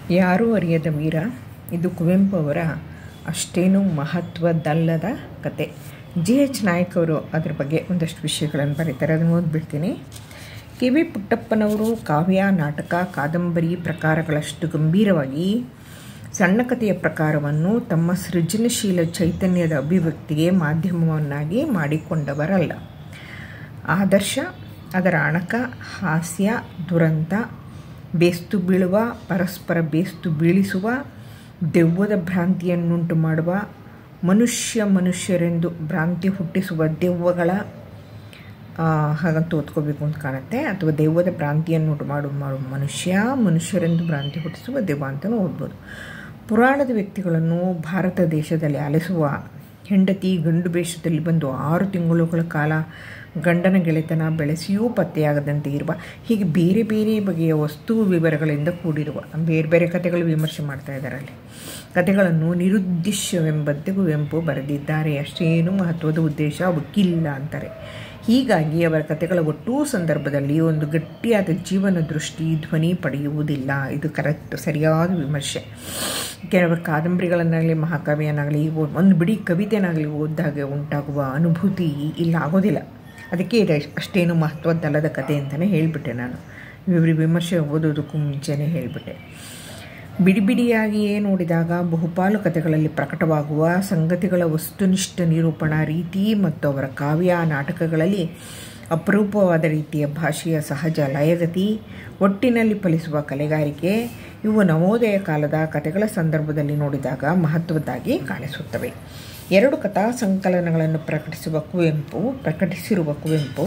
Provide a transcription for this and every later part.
ಯಾರೂ ಅರಿಯದ ವೀರ ಇದು ಕುವೆಂಪು ಅವರ ಅಷ್ಟೇನೂ ಮಹತ್ವದಲ್ಲದ ಕತೆ ಜಿ ಎಚ್ ನಾಯಕ್ ಅವರು ಅದ್ರ ಬಗ್ಗೆ ಒಂದಷ್ಟು ವಿಷಯಗಳನ್ನು ಬರೀತಾರೆ ಅದನ್ನು ಓದ್ಬಿಡ್ತೀನಿ ಕೆ ವಿ ಪುಟ್ಟಪ್ಪನವರು ಕಾವ್ಯ ನಾಟಕ ಕಾದಂಬರಿ ಪ್ರಕಾರಗಳಷ್ಟು ಗಂಭೀರವಾಗಿ ಸಣ್ಣ ಕಥೆಯ ಪ್ರಕಾರವನ್ನು ತಮ್ಮ ಸೃಜನಶೀಲ ಚೈತನ್ಯದ ಅಭಿವ್ಯಕ್ತಿಗೆ ಮಾಧ್ಯಮವನ್ನಾಗಿ ಮಾಡಿಕೊಂಡವರಲ್ಲ ಆದರ್ಶ ಅದರ ಅಣಕ ಹಾಸ್ಯ ದುರಂತ ಬೇಸ್ತು ಬೀಳುವ ಪರಸ್ಪರ ಬೇಸ್ತು ಬೀಳಿಸುವ ದೆವ್ವದ ಭ್ರಾಂತಿಯನ್ನುಂಟು ಮಾಡುವ ಮನುಷ್ಯ ಮನುಷ್ಯರೆಂದು ಭ್ರಾಂತಿ ಹುಟ್ಟಿಸುವ ದೆವ್ವಗಳ ಹಾಗಂತ ಓದ್ಕೋಬೇಕು ಅಂತ ಕಾಣುತ್ತೆ ಅಥವಾ ದೆವ್ವದ ಭ್ರಾಂತಿಯನ್ನುಂಟು ಮಾಡು ಮಾಡುವ ಮನುಷ್ಯ ಮನುಷ್ಯರೆಂದು ಭ್ರಾಂತಿ ಹುಟ್ಟಿಸುವ ದೆವ್ವ ಅಂತಲೂ ಓದ್ಬೋದು ಪುರಾಣದ ವ್ಯಕ್ತಿಗಳನ್ನು ಭಾರತ ದೇಶದಲ್ಲಿ ಅಲೆಸುವ ಹೆಂಡತಿ ಗಂಡು ಬೇಷದಲ್ಲಿ ಬಂದು ಆರು ತಿಂಗಳುಗಳ ಕಾಲ ಗಂಡನ ಗೆಳೆತನ ಬೆಳೆಸಿಯೂ ಪತ್ತೆಯಾಗದಂತೆ ಇರುವ ಹೀಗೆ ಬೇರೆ ಬೇರೆ ಬಗೆಯ ವಸ್ತು ವಿವರಗಳಿಂದ ಕೂಡಿರುವ ಬೇರೆ ಬೇರೆ ಕಥೆಗಳು ವಿಮರ್ಶೆ ಮಾಡ್ತಾ ಇದ್ದಾರೆ ಅಲ್ಲಿ ಕಥೆಗಳನ್ನು ನಿರುದ್ದೇಶವೆಂಬಂತೆ ಕುವೆಂಪು ಬರೆದಿದ್ದಾರೆ ಅಷ್ಟೇನು ಮಹತ್ವದ ಉದ್ದೇಶ ಅವಕ್ಕಿಲ್ಲ ಅಂತಾರೆ ಹೀಗಾಗಿ ಅವರ ಕಥೆಗಳ ಒಟ್ಟೂ ಸಂದರ್ಭದಲ್ಲಿ ಒಂದು ಗಟ್ಟಿಯಾದ ಜೀವನ ದೃಷ್ಟಿ ಧ್ವನಿ ಪಡೆಯುವುದಿಲ್ಲ ಇದು ಕರೆಕ್ಟ್ ಸರಿಯಾದ ವಿಮರ್ಶೆ ಕೆಲವರ ಕಾದಂಬರಿಗಳನ್ನಾಗಲಿ ಮಹಾಕಾವ್ಯನಾಗಲಿ ಒಂದು ಬಿಡಿ ಕವಿತೆನಾಗಲಿ ಓದಿದಾಗ ಉಂಟಾಗುವ ಅನುಭೂತಿ ಇಲ್ಲ ಆಗೋದಿಲ್ಲ ಅದಕ್ಕೆ ಇದೆ ಅಷ್ಟೇನು ಮಹತ್ವದ್ದಲ್ಲದ ಕತೆ ಅಂತಲೇ ಹೇಳಿಬಿಟ್ಟೆ ನಾನು ಇವ್ರ ವಿಮರ್ಶೆ ಓದೋದಕ್ಕೂ ಮುಂಚೆನೇ ಹೇಳಿಬಿಟ್ಟೆ ಬಿಡಿ ಬಿಡಿಯಾಗಿಯೇ ನೋಡಿದಾಗ ಬಹುಪಾಲು ಕಥೆಗಳಲ್ಲಿ ಪ್ರಕಟವಾಗುವ ಸಂಗತಿಗಳ ವಸ್ತುನಿಷ್ಠ ನಿರೂಪಣಾ ರೀತಿ ಮತ್ತು ಅವರ ಕಾವ್ಯ ನಾಟಕಗಳಲ್ಲಿ ಅಪರೂಪವಾದ ರೀತಿಯ ಭಾಷೆಯ ಸಹಜ ಲಯಗತಿ ಒಟ್ಟಿನಲ್ಲಿ ಫಲಿಸುವ ಕಲೆಗಾರಿಕೆ ಇವು ನವೋದಯ ಕಾಲದ ಕಥೆಗಳ ಸಂದರ್ಭದಲ್ಲಿ ನೋಡಿದಾಗ ಮಹತ್ವದ್ದಾಗಿ ಕಾಣಿಸುತ್ತವೆ ಎರಡು ಕಥಾ ಸಂಕಲನಗಳನ್ನು ಪ್ರಕಟಿಸುವ ಕುವೆಂಪು ಪ್ರಕಟಿಸಿರುವ ಕುವೆಂಪು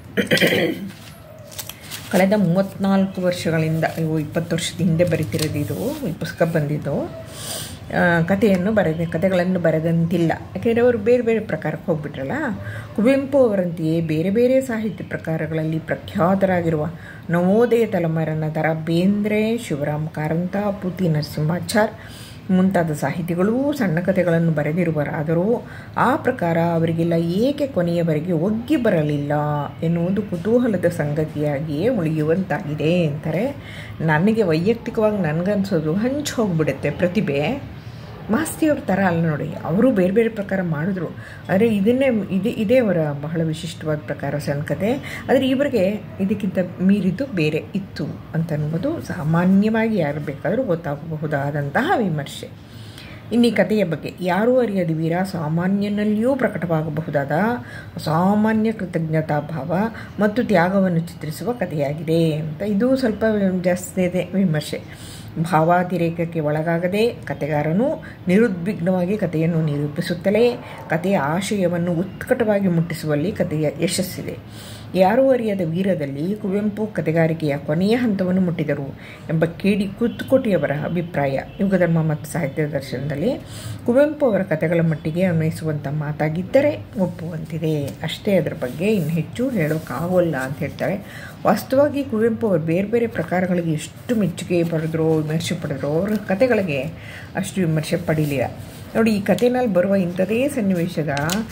ಕಳೆದ ಮೂವತ್ತ್ನಾಲ್ಕು ವರ್ಷಗಳಿಂದ ಇವು ಇಪ್ಪತ್ತು ವರ್ಷದ ಹಿಂದೆ ಬರಿತಿರೋದು ಇದು ಈ ಪುಸ್ತಕ ಬಂದಿದ್ದು ಕಥೆಯನ್ನು ಬರೆದ ಕಥೆಗಳನ್ನು ಬರೆದಂತಿಲ್ಲ ಯಾಕೆಂದರೆ ಅವರು ಬೇರೆ ಬೇರೆ ಪ್ರಕಾರಕ್ಕೆ ಹೋಗ್ಬಿಟ್ರಲ್ಲ ಕುವೆಂಪು ಅವರಂತೆಯೇ ಬೇರೆ ಬೇರೆ ಸಾಹಿತ್ಯ ಪ್ರಕಾರಗಳಲ್ಲಿ ಪ್ರಖ್ಯಾತರಾಗಿರುವ ನವೋದಯ ತಲೆಮಾರಿನ ದರ ಬೇಂದ್ರೆ ಶಿವರಾಮ್ ಕಾರಂತ ಪೂತಿ ನರಸಿಂಹಾಚಾರ್ ಮುಂತಾದ ಸಾಹಿತಿಗಳೂ ಸಣ್ಣ ಕಥೆಗಳನ್ನು ಬರೆದಿರುವರಾದರೂ ಆ ಪ್ರಕಾರ ಅವರಿಗೆಲ್ಲ ಏಕೆ ಕೊನೆಯವರೆಗೆ ಒಗ್ಗಿ ಬರಲಿಲ್ಲ ಎನ್ನುವುದು ಕುತೂಹಲದ ಸಂಗತಿಯಾಗಿಯೇ ಉಳಿಯುವಂತಾಗಿದೆ ಅಂತಾರೆ ನನಗೆ ವೈಯಕ್ತಿಕವಾಗಿ ನನಗನ್ಸೋದು ಹಂಚು ಹೋಗ್ಬಿಡುತ್ತೆ ಪ್ರತಿಭೆ ಮಾಸ್ತಿಯವ್ರ ಥರ ಅಲ್ಲ ನೋಡಿ ಅವರು ಬೇರೆ ಬೇರೆ ಪ್ರಕಾರ ಮಾಡಿದ್ರು ಆದರೆ ಇದನ್ನೇ ಇದೇ ಇದೇ ಅವರ ಬಹಳ ವಿಶಿಷ್ಟವಾದ ಪ್ರಕಾರ ಸಣ್ಣ ಕತೆ ಆದರೆ ಇವರಿಗೆ ಇದಕ್ಕಿಂತ ಮೀರಿದ್ದು ಬೇರೆ ಇತ್ತು ಅಂತ ಅನ್ನೋದು ಸಾಮಾನ್ಯವಾಗಿ ಯಾರು ಬೇಕಾದರೂ ಗೊತ್ತಾಗಬಹುದಾದಂತಹ ವಿಮರ್ಶೆ ಇನ್ನು ಈ ಕಥೆಯ ಬಗ್ಗೆ ಯಾರೂ ಅರಿಯದ ವೀರ ಸಾಮಾನ್ಯನಲ್ಲಿಯೂ ಪ್ರಕಟವಾಗಬಹುದಾದ ಅಸಾಮಾನ್ಯ ಕೃತಜ್ಞತಾ ಭಾವ ಮತ್ತು ತ್ಯಾಗವನ್ನು ಚಿತ್ರಿಸುವ ಕಥೆಯಾಗಿದೆ ಅಂತ ಇದು ಸ್ವಲ್ಪ ಜಾಸ್ತಿ ಇದೆ ವಿಮರ್ಶೆ ಭಾವಾತಿರೇಕಕ್ಕೆ ಒಳಗಾಗದೆ ಕತೆಗಾರನು ನಿರುದ್ವಿಗ್ನವಾಗಿ ಕಥೆಯನ್ನು ನಿರೂಪಿಸುತ್ತಲೇ ಕಥೆಯ ಆಶಯವನ್ನು ಉತ್ಕಟವಾಗಿ ಮುಟ್ಟಿಸುವಲ್ಲಿ ಕಥೆಯ ಯಶಸ್ಸಿದೆ ಯಾರೂ ಅರಿಯದ ವೀರದಲ್ಲಿ ಕುವೆಂಪು ಕತೆಗಾರಿಕೆಯ ಕೊನೆಯ ಹಂತವನ್ನು ಮುಟ್ಟಿದರು ಎಂಬ ಕೇಡಿ ಕುತ್ತುಕೋಟಿಯವರ ಅಭಿಪ್ರಾಯ ಯುಗಧರ್ಮ ಮತ್ತು ಸಾಹಿತ್ಯ ದರ್ಶನದಲ್ಲಿ ಕುವೆಂಪು ಅವರ ಕಥೆಗಳ ಮಟ್ಟಿಗೆ ಅನ್ವಯಿಸುವಂಥ ಮಾತಾಗಿದ್ದರೆ ಒಪ್ಪುವಂತಿದೆ ಅಷ್ಟೇ ಅದರ ಬಗ್ಗೆ ಇನ್ನು ಹೆಚ್ಚು ಹೇಳೋಕ್ಕಾಗೋಲ್ಲ ಅಂತ ಹೇಳ್ತಾರೆ ವಾಸ್ತವವಾಗಿ ಕುವೆಂಪು ಅವರು ಬೇರೆ ಬೇರೆ ಪ್ರಕಾರಗಳಿಗೆ ಎಷ್ಟು ಮೆಚ್ಚುಗೆ ಪಡೆದ್ರು ವಿಮರ್ಶೆ ಪಡೆದ್ರು ಅವರ ಕತೆಗಳಿಗೆ ಅಷ್ಟು ವಿಮರ್ಶೆ ಪಡೀಲಿಲ್ಲ ನೋಡಿ ಈ ಕಥೆನಲ್ಲಿ ಬರುವ ಇಂಥದೇ ಸನ್ನಿವೇಶದ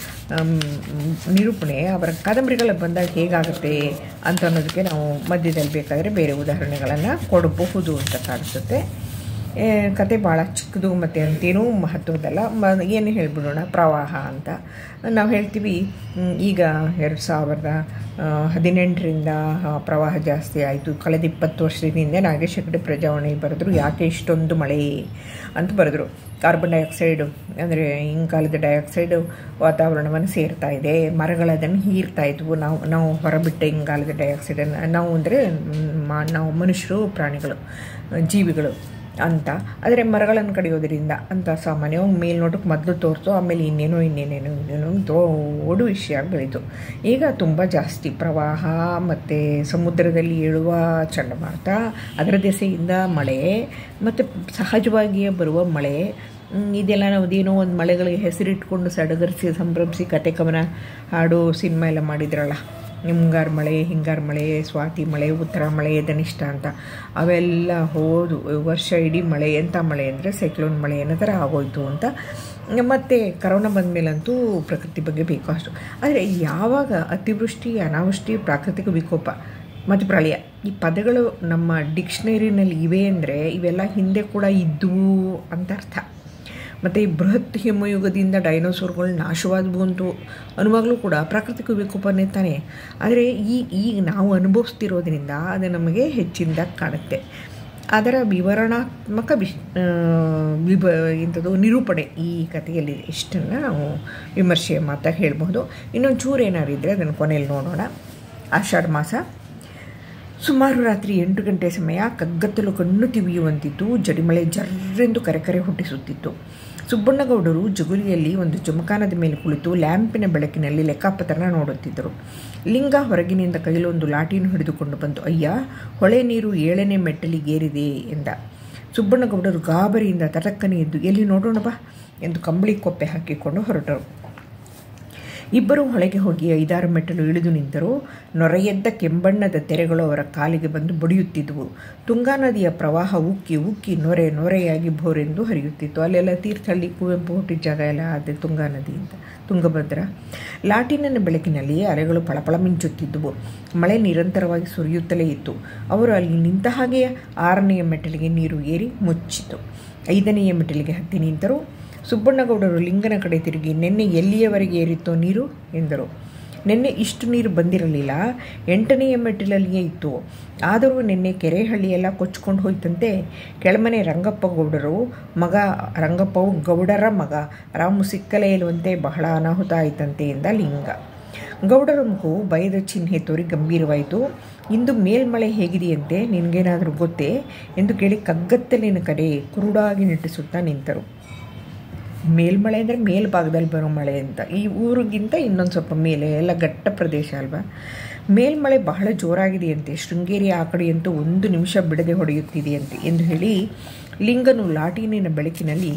ನಿರೂಪಣೆ ಅವರ ಕಾದಂಬರಿಗಳ ಬಂದಾಗ ಹೇಗಾಗುತ್ತೆ ಅಂತ ಅನ್ನೋದಕ್ಕೆ ನಾವು ಮಧ್ಯದಲ್ಲಿ ಬೇಕಾದರೆ ಬೇರೆ ಉದಾಹರಣೆಗಳನ್ನು ಕೊಡಬಹುದು ಅಂತ ಕಾಣಿಸುತ್ತೆ ಕತೆ ಭಾಳ ಚಿಕ್ಕದು ಮತ್ತು ಅಂತೇನೂ ಮಹತ್ವದಲ್ಲ ಮ ಏನು ಹೇಳ್ಬಿಡೋಣ ಪ್ರವಾಹ ಅಂತ ನಾವು ಹೇಳ್ತೀವಿ ಈಗ ಎರಡು ಸಾವಿರದ ಹದಿನೆಂಟರಿಂದ ಪ್ರವಾಹ ಜಾಸ್ತಿ ಆಯಿತು ಕಳೆದ ಇಪ್ಪತ್ತು ವರ್ಷದ ಹಿಂದೆ ನಾಗೇಶ್ ಹೆಗಡೆ ಪ್ರಜಾವಾಣಿ ಬರೆದ್ರು ಯಾಕೆ ಇಷ್ಟೊಂದು ಮಳೆ ಅಂತ ಬರೆದ್ರು ಕಾರ್ಬನ್ ಡೈಆಕ್ಸೈಡು ಅಂದರೆ ಇಂಗಾಲದ ಡೈಆಕ್ಸೈಡು ವಾತಾವರಣವನ್ನು ಸೇರ್ತಾ ಇದೆ ಮರಗಳದನ್ನು ಹೀರ್ತಾ ಇದ್ವು ನಾವು ನಾವು ಹೊರಬಿಟ್ಟ ಇಂಗಾಲದ ಡೈಆಕ್ಸೈಡನ್ನು ನಾವು ಅಂದರೆ ನಾವು ಮನುಷ್ಯರು ಪ್ರಾಣಿಗಳು ಜೀವಿಗಳು ಅಂತ ಆದರೆ ಮರಗಳನ್ನು ಕಡಿಯೋದರಿಂದ ಅಂತ ಸಾಮಾನ್ಯವಾಗಿ ಮೇಲ್ನೋಟಕ್ಕೆ ಮೊದಲು ತೋರಿಸು ಆಮೇಲೆ ಇನ್ನೇನೋ ಇನ್ನೇನೇನೋ ಇನ್ನೇನೋ ದೊಡ್ಡ ವಿಷಯ ಬೆಳೀತು ಈಗ ತುಂಬ ಜಾಸ್ತಿ ಪ್ರವಾಹ ಮತ್ತು ಸಮುದ್ರದಲ್ಲಿ ಏಳುವ ಚಂಡಮಾರುತ ಅದರ ದೆಸೆಯಿಂದ ಮಳೆ ಮತ್ತು ಸಹಜವಾಗಿಯೇ ಬರುವ ಮಳೆ ಇದೆಲ್ಲ ನಾವು ಅದೇನೋ ಒಂದು ಮಳೆಗಳಿಗೆ ಹೆಸರಿಟ್ಕೊಂಡು ಸಡಗರಿಸಿ ಸಂಭ್ರಮಿಸಿ ಕತೆ ಕವನ ಹಾಡು ಸಿನಿಮಾ ಎಲ್ಲ ಮಾಡಿದ್ರಲ್ಲ ಮುಂಗಾರು ಮಳೆ ಹಿಂಗಾರು ಮಳೆ ಸ್ವಾತಿ ಮಳೆ ಉತ್ತರ ಮಳೆ ಧನಿಷ್ಠ ಅಂತ ಅವೆಲ್ಲ ಹೋದು ವರ್ಷ ಇಡೀ ಮಳೆ ಎಂಥ ಮಳೆ ಅಂದರೆ ಸೈಕ್ಲೋನ್ ಮಳೆ ಅನ್ನೋ ಥರ ಆಗೋಯ್ತು ಅಂತ ಮತ್ತು ಕರೋನಾ ಬಂದ ಮೇಲಂತೂ ಪ್ರಕೃತಿ ಬಗ್ಗೆ ಬೇಕು ಅಷ್ಟು ಆದರೆ ಯಾವಾಗ ಅತಿವೃಷ್ಟಿ ಅನಾವೃಷ್ಟಿ ಪ್ರಾಕೃತಿಕ ವಿಕೋಪ ಮತ್ತು ಪ್ರಳಯ ಈ ಪದಗಳು ನಮ್ಮ ಡಿಕ್ಷನರಿನಲ್ಲಿ ಇವೆ ಅಂದರೆ ಇವೆಲ್ಲ ಹಿಂದೆ ಕೂಡ ಇದ್ದವು ಅಂತ ಅರ್ಥ ಮತ್ತು ಈ ಬೃಹತ್ ಹಿಮಯುಗದಿಂದ ಡೈನೋಸಾರ್ಗಳು ನಾಶವಾದವು ಅಂತೂ ಅನ್ನುವಾಗಲೂ ಕೂಡ ಪ್ರಾಕೃತಿಕ ವಿಕೋಪನೇ ತಾನೆ ಆದರೆ ಈ ಈಗ ನಾವು ಅನುಭವಿಸ್ತಿರೋದ್ರಿಂದ ಅದು ನಮಗೆ ಹೆಚ್ಚಿನದಾಗಿ ಕಾಣುತ್ತೆ ಅದರ ವಿವರಣಾತ್ಮಕ ವಿಶ್ ವಿಭ ಎಂಥದ್ದು ನಿರೂಪಣೆ ಈ ಕಥೆಯಲ್ಲಿ ಇಷ್ಟನ್ನು ನಾವು ವಿಮರ್ಶೆಯ ಮಾತಾಗಿ ಹೇಳ್ಬೋದು ಇನ್ನೊಂದು ಚೂರು ಏನಾದ್ರು ಇದ್ದರೆ ಅದನ್ನು ಕೊನೆಯಲ್ಲಿ ನೋಡೋಣ ಆಷಾಢ ಮಾಸ ಸುಮಾರು ರಾತ್ರಿ ಎಂಟು ಗಂಟೆ ಸಮಯ ಕಗ್ಗತ್ತಲು ಕಣ್ಣು ತಿವಿಯುವಂತಿತ್ತು ಜಡಿಮಳೆ ಜರ್ರೆಂದು ಕರೆಕರೆ ಹುಟ್ಟಿಸುತ್ತಿತ್ತು ಸುಬ್ಬಣ್ಣಗೌಡರು ಜಗುಲಿಯಲ್ಲಿ ಒಂದು ಜಮಖಾನದ ಮೇಲೆ ಕುಳಿತು ಲ್ಯಾಂಪಿನ ಬೆಳಕಿನಲ್ಲಿ ಲೆಕ್ಕಾಪತ್ರನ ನೋಡುತ್ತಿದ್ದರು ಲಿಂಗ ಹೊರಗಿನಿಂದ ಕೈಲೊಂದು ಲಾಟಿಯನ್ನು ಹಿಡಿದುಕೊಂಡು ಬಂತು ಅಯ್ಯ ಹೊಳೆ ನೀರು ಏಳನೇ ಮೆಟ್ಟಲಿಗೇರಿದೆ ಎಂದ ಸುಬ್ಬಣ್ಣಗೌಡರು ಗಾಬರಿಯಿಂದ ತಟಕ್ಕನೆ ಎದ್ದು ಎಲ್ಲಿ ನೋಡೋಣ ಬಾ ಎಂದು ಕಂಬಳಿ ಕೊಪ್ಪೆ ಹಾಕಿಕೊಂಡು ಹೊರಟರು ಇಬ್ಬರು ಹೊಳೆಗೆ ಹೋಗಿ ಐದಾರು ಮೆಟ್ಟಲು ಇಳಿದು ನಿಂತರು ನೊರೆಯೆದ್ದ ಕೆಂಬಣ್ಣದ ತೆರೆಗಳು ಅವರ ಕಾಲಿಗೆ ಬಂದು ಬಡಿಯುತ್ತಿದ್ದವು ತುಂಗಾ ನದಿಯ ಪ್ರವಾಹ ಉಕ್ಕಿ ಉಕ್ಕಿ ನೊರೆ ನೊರೆಯಾಗಿ ಭೋರೆಂದು ಹರಿಯುತ್ತಿತ್ತು ಅಲ್ಲೆಲ್ಲ ತೀರ್ಥಹಳ್ಳಿ ಕುವೆಂಪು ಹುಟ್ಟಿದ ಜಾಗ ಎಲ್ಲ ಅದೇ ತುಂಗಾ ನದಿ ಅಂತ ತುಂಗಭದ್ರ ಲಾಟಿನ ಬೆಳಕಿನಲ್ಲಿ ಅಲೆಗಳು ಪಳಪಳ ಮಿಂಚುತ್ತಿದ್ದವು ಮಳೆ ನಿರಂತರವಾಗಿ ಸುರಿಯುತ್ತಲೇ ಇತ್ತು ಅವರು ಅಲ್ಲಿ ನಿಂತ ಹಾಗೆಯೇ ಆರನೆಯ ಮೆಟ್ಟಲಿಗೆ ನೀರು ಏರಿ ಮುಚ್ಚಿತು ಐದನೆಯ ಮೆಟ್ಟಲಿಗೆ ಹತ್ತಿ ನಿಂತರು ಸುಬ್ಬಣ್ಣಗೌಡರು ಲಿಂಗನ ಕಡೆ ತಿರುಗಿ ನಿನ್ನೆ ಎಲ್ಲಿಯವರೆಗೆ ಏರಿತ್ತೋ ನೀರು ಎಂದರು ನಿನ್ನೆ ಇಷ್ಟು ನೀರು ಬಂದಿರಲಿಲ್ಲ ಎಂಟನೆಯ ಮೆಟ್ಟಿಲಲ್ಲಿಯೇ ಇತ್ತು ಆದರೂ ನಿನ್ನೆ ಕೆರೆಹಳ್ಳಿಯೆಲ್ಲ ಕೊಚ್ಕೊಂಡು ಹೋಯ್ತಂತೆ ಕೆಳಮನೆ ರಂಗಪ್ಪ ಗೌಡರು ಮಗ ರಂಗಪ್ಪವು ಗೌಡರ ಮಗ ರಾಮು ಸಿಕ್ಕಲೇ ಇರುವಂತೆ ಬಹಳ ಅನಾಹುತ ಆಯ್ತಂತೆ ಎಂದ ಲಿಂಗ ಗೌಡರ ಮುಖವು ಭಯದ ಚಿಹ್ನೆ ತೋರಿ ಗಂಭೀರವಾಯಿತು ಇಂದು ಮೇಲ್ಮಳೆ ಹೇಗಿದೆಯಂತೆ ನಿನಗೇನಾದರೂ ಗೊತ್ತೇ ಎಂದು ಕೇಳಿ ಕಗ್ಗತ್ತಲಿನ ಕಡೆ ಕುರುಡಾಗಿ ನಿಟ್ಟಿಸುತ್ತಾ ನಿಂತರು ಮೇಲ್ಮಳೆ ಅಂದರೆ ಮೇಲ್ಭಾಗದಲ್ಲಿ ಬರೋ ಮಳೆ ಅಂತ ಈ ಊರಿಗಿಂತ ಇನ್ನೊಂದು ಸ್ವಲ್ಪ ಮೇಲೆ ಎಲ್ಲ ಘಟ್ಟ ಪ್ರದೇಶ ಅಲ್ವಾ ಮೇಲ್ಮಳೆ ಬಹಳ ಜೋರಾಗಿದೆಯಂತೆ ಶೃಂಗೇರಿ ಆ ಕಡೆಯಂತೂ ಒಂದು ನಿಮಿಷ ಬಿಡದೆ ಹೊಡೆಯುತ್ತಿದೆಯಂತೆ ಎಂದು ಹೇಳಿ ಲಿಂಗನು ಲಾಟಿನಿನ ಬೆಳಕಿನಲ್ಲಿ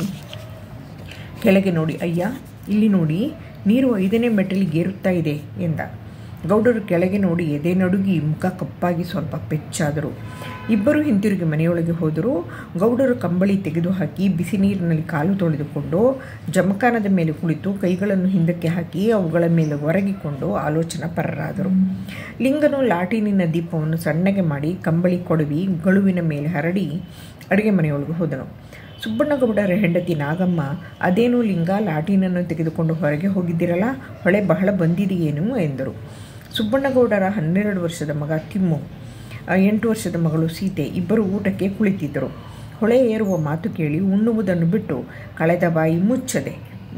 ಕೆಳಗೆ ನೋಡಿ ಅಯ್ಯ ಇಲ್ಲಿ ನೋಡಿ ನೀರು ಐದನೇ ಮೆಟ್ಟಲಿಗೆ ಏರುತ್ತಾ ಇದೆ ಎಂದ ಗೌಡರು ಕೆಳಗೆ ನೋಡಿ ಎದೆ ನಡುಗಿ ಮುಖ ಕಪ್ಪಾಗಿ ಸ್ವಲ್ಪ ಪೆಚ್ಚಾದರು ಇಬ್ಬರು ಹಿಂತಿರುಗಿ ಮನೆಯೊಳಗೆ ಹೋದರು ಗೌಡರು ಕಂಬಳಿ ತೆಗೆದುಹಾಕಿ ಬಿಸಿ ನೀರಿನಲ್ಲಿ ಕಾಲು ತೊಳೆದುಕೊಂಡು ಜಮಖಾನದ ಮೇಲೆ ಕುಳಿತು ಕೈಗಳನ್ನು ಹಿಂದಕ್ಕೆ ಹಾಕಿ ಅವುಗಳ ಮೇಲೆ ಒರಗಿಕೊಂಡು ಆಲೋಚನಾ ಪರರಾದರು ಲಿಂಗನು ಲಾಟಿನಿನ ದೀಪವನ್ನು ಸಣ್ಣಗೆ ಮಾಡಿ ಕಂಬಳಿ ಕೊಡವಿ ಗಳುವಿನ ಮೇಲೆ ಹರಡಿ ಅಡುಗೆ ಮನೆಯೊಳಗೆ ಹೋದನು ಸುಬ್ಬಣ್ಣಗೌಡರ ಹೆಂಡತಿ ನಾಗಮ್ಮ ಅದೇನು ಲಿಂಗ ಲಾಟಿನನ್ನು ತೆಗೆದುಕೊಂಡು ಹೊರಗೆ ಹೋಗಿದ್ದಿರಲ್ಲ ಹೊಳೆ ಬಹಳ ಬಂದಿದೆಯೇನು ಎಂದರು ಸುಬ್ಬಣ್ಣಗೌಡರ ಹನ್ನೆರಡು ವರ್ಷದ ಮಗ ತಿಮ್ಮು ಎಂಟು ವರ್ಷದ ಮಗಳು ಸೀತೆ ಇಬ್ಬರು ಊಟಕ್ಕೆ ಕುಳಿತಿದ್ದರು ಹೊಳೆ ಏರುವ ಮಾತು ಕೇಳಿ ಉಣ್ಣುವುದನ್ನು ಬಿಟ್ಟು ಕಳೆದ ಬಾಯಿ ಮುಚ್ಚದೆ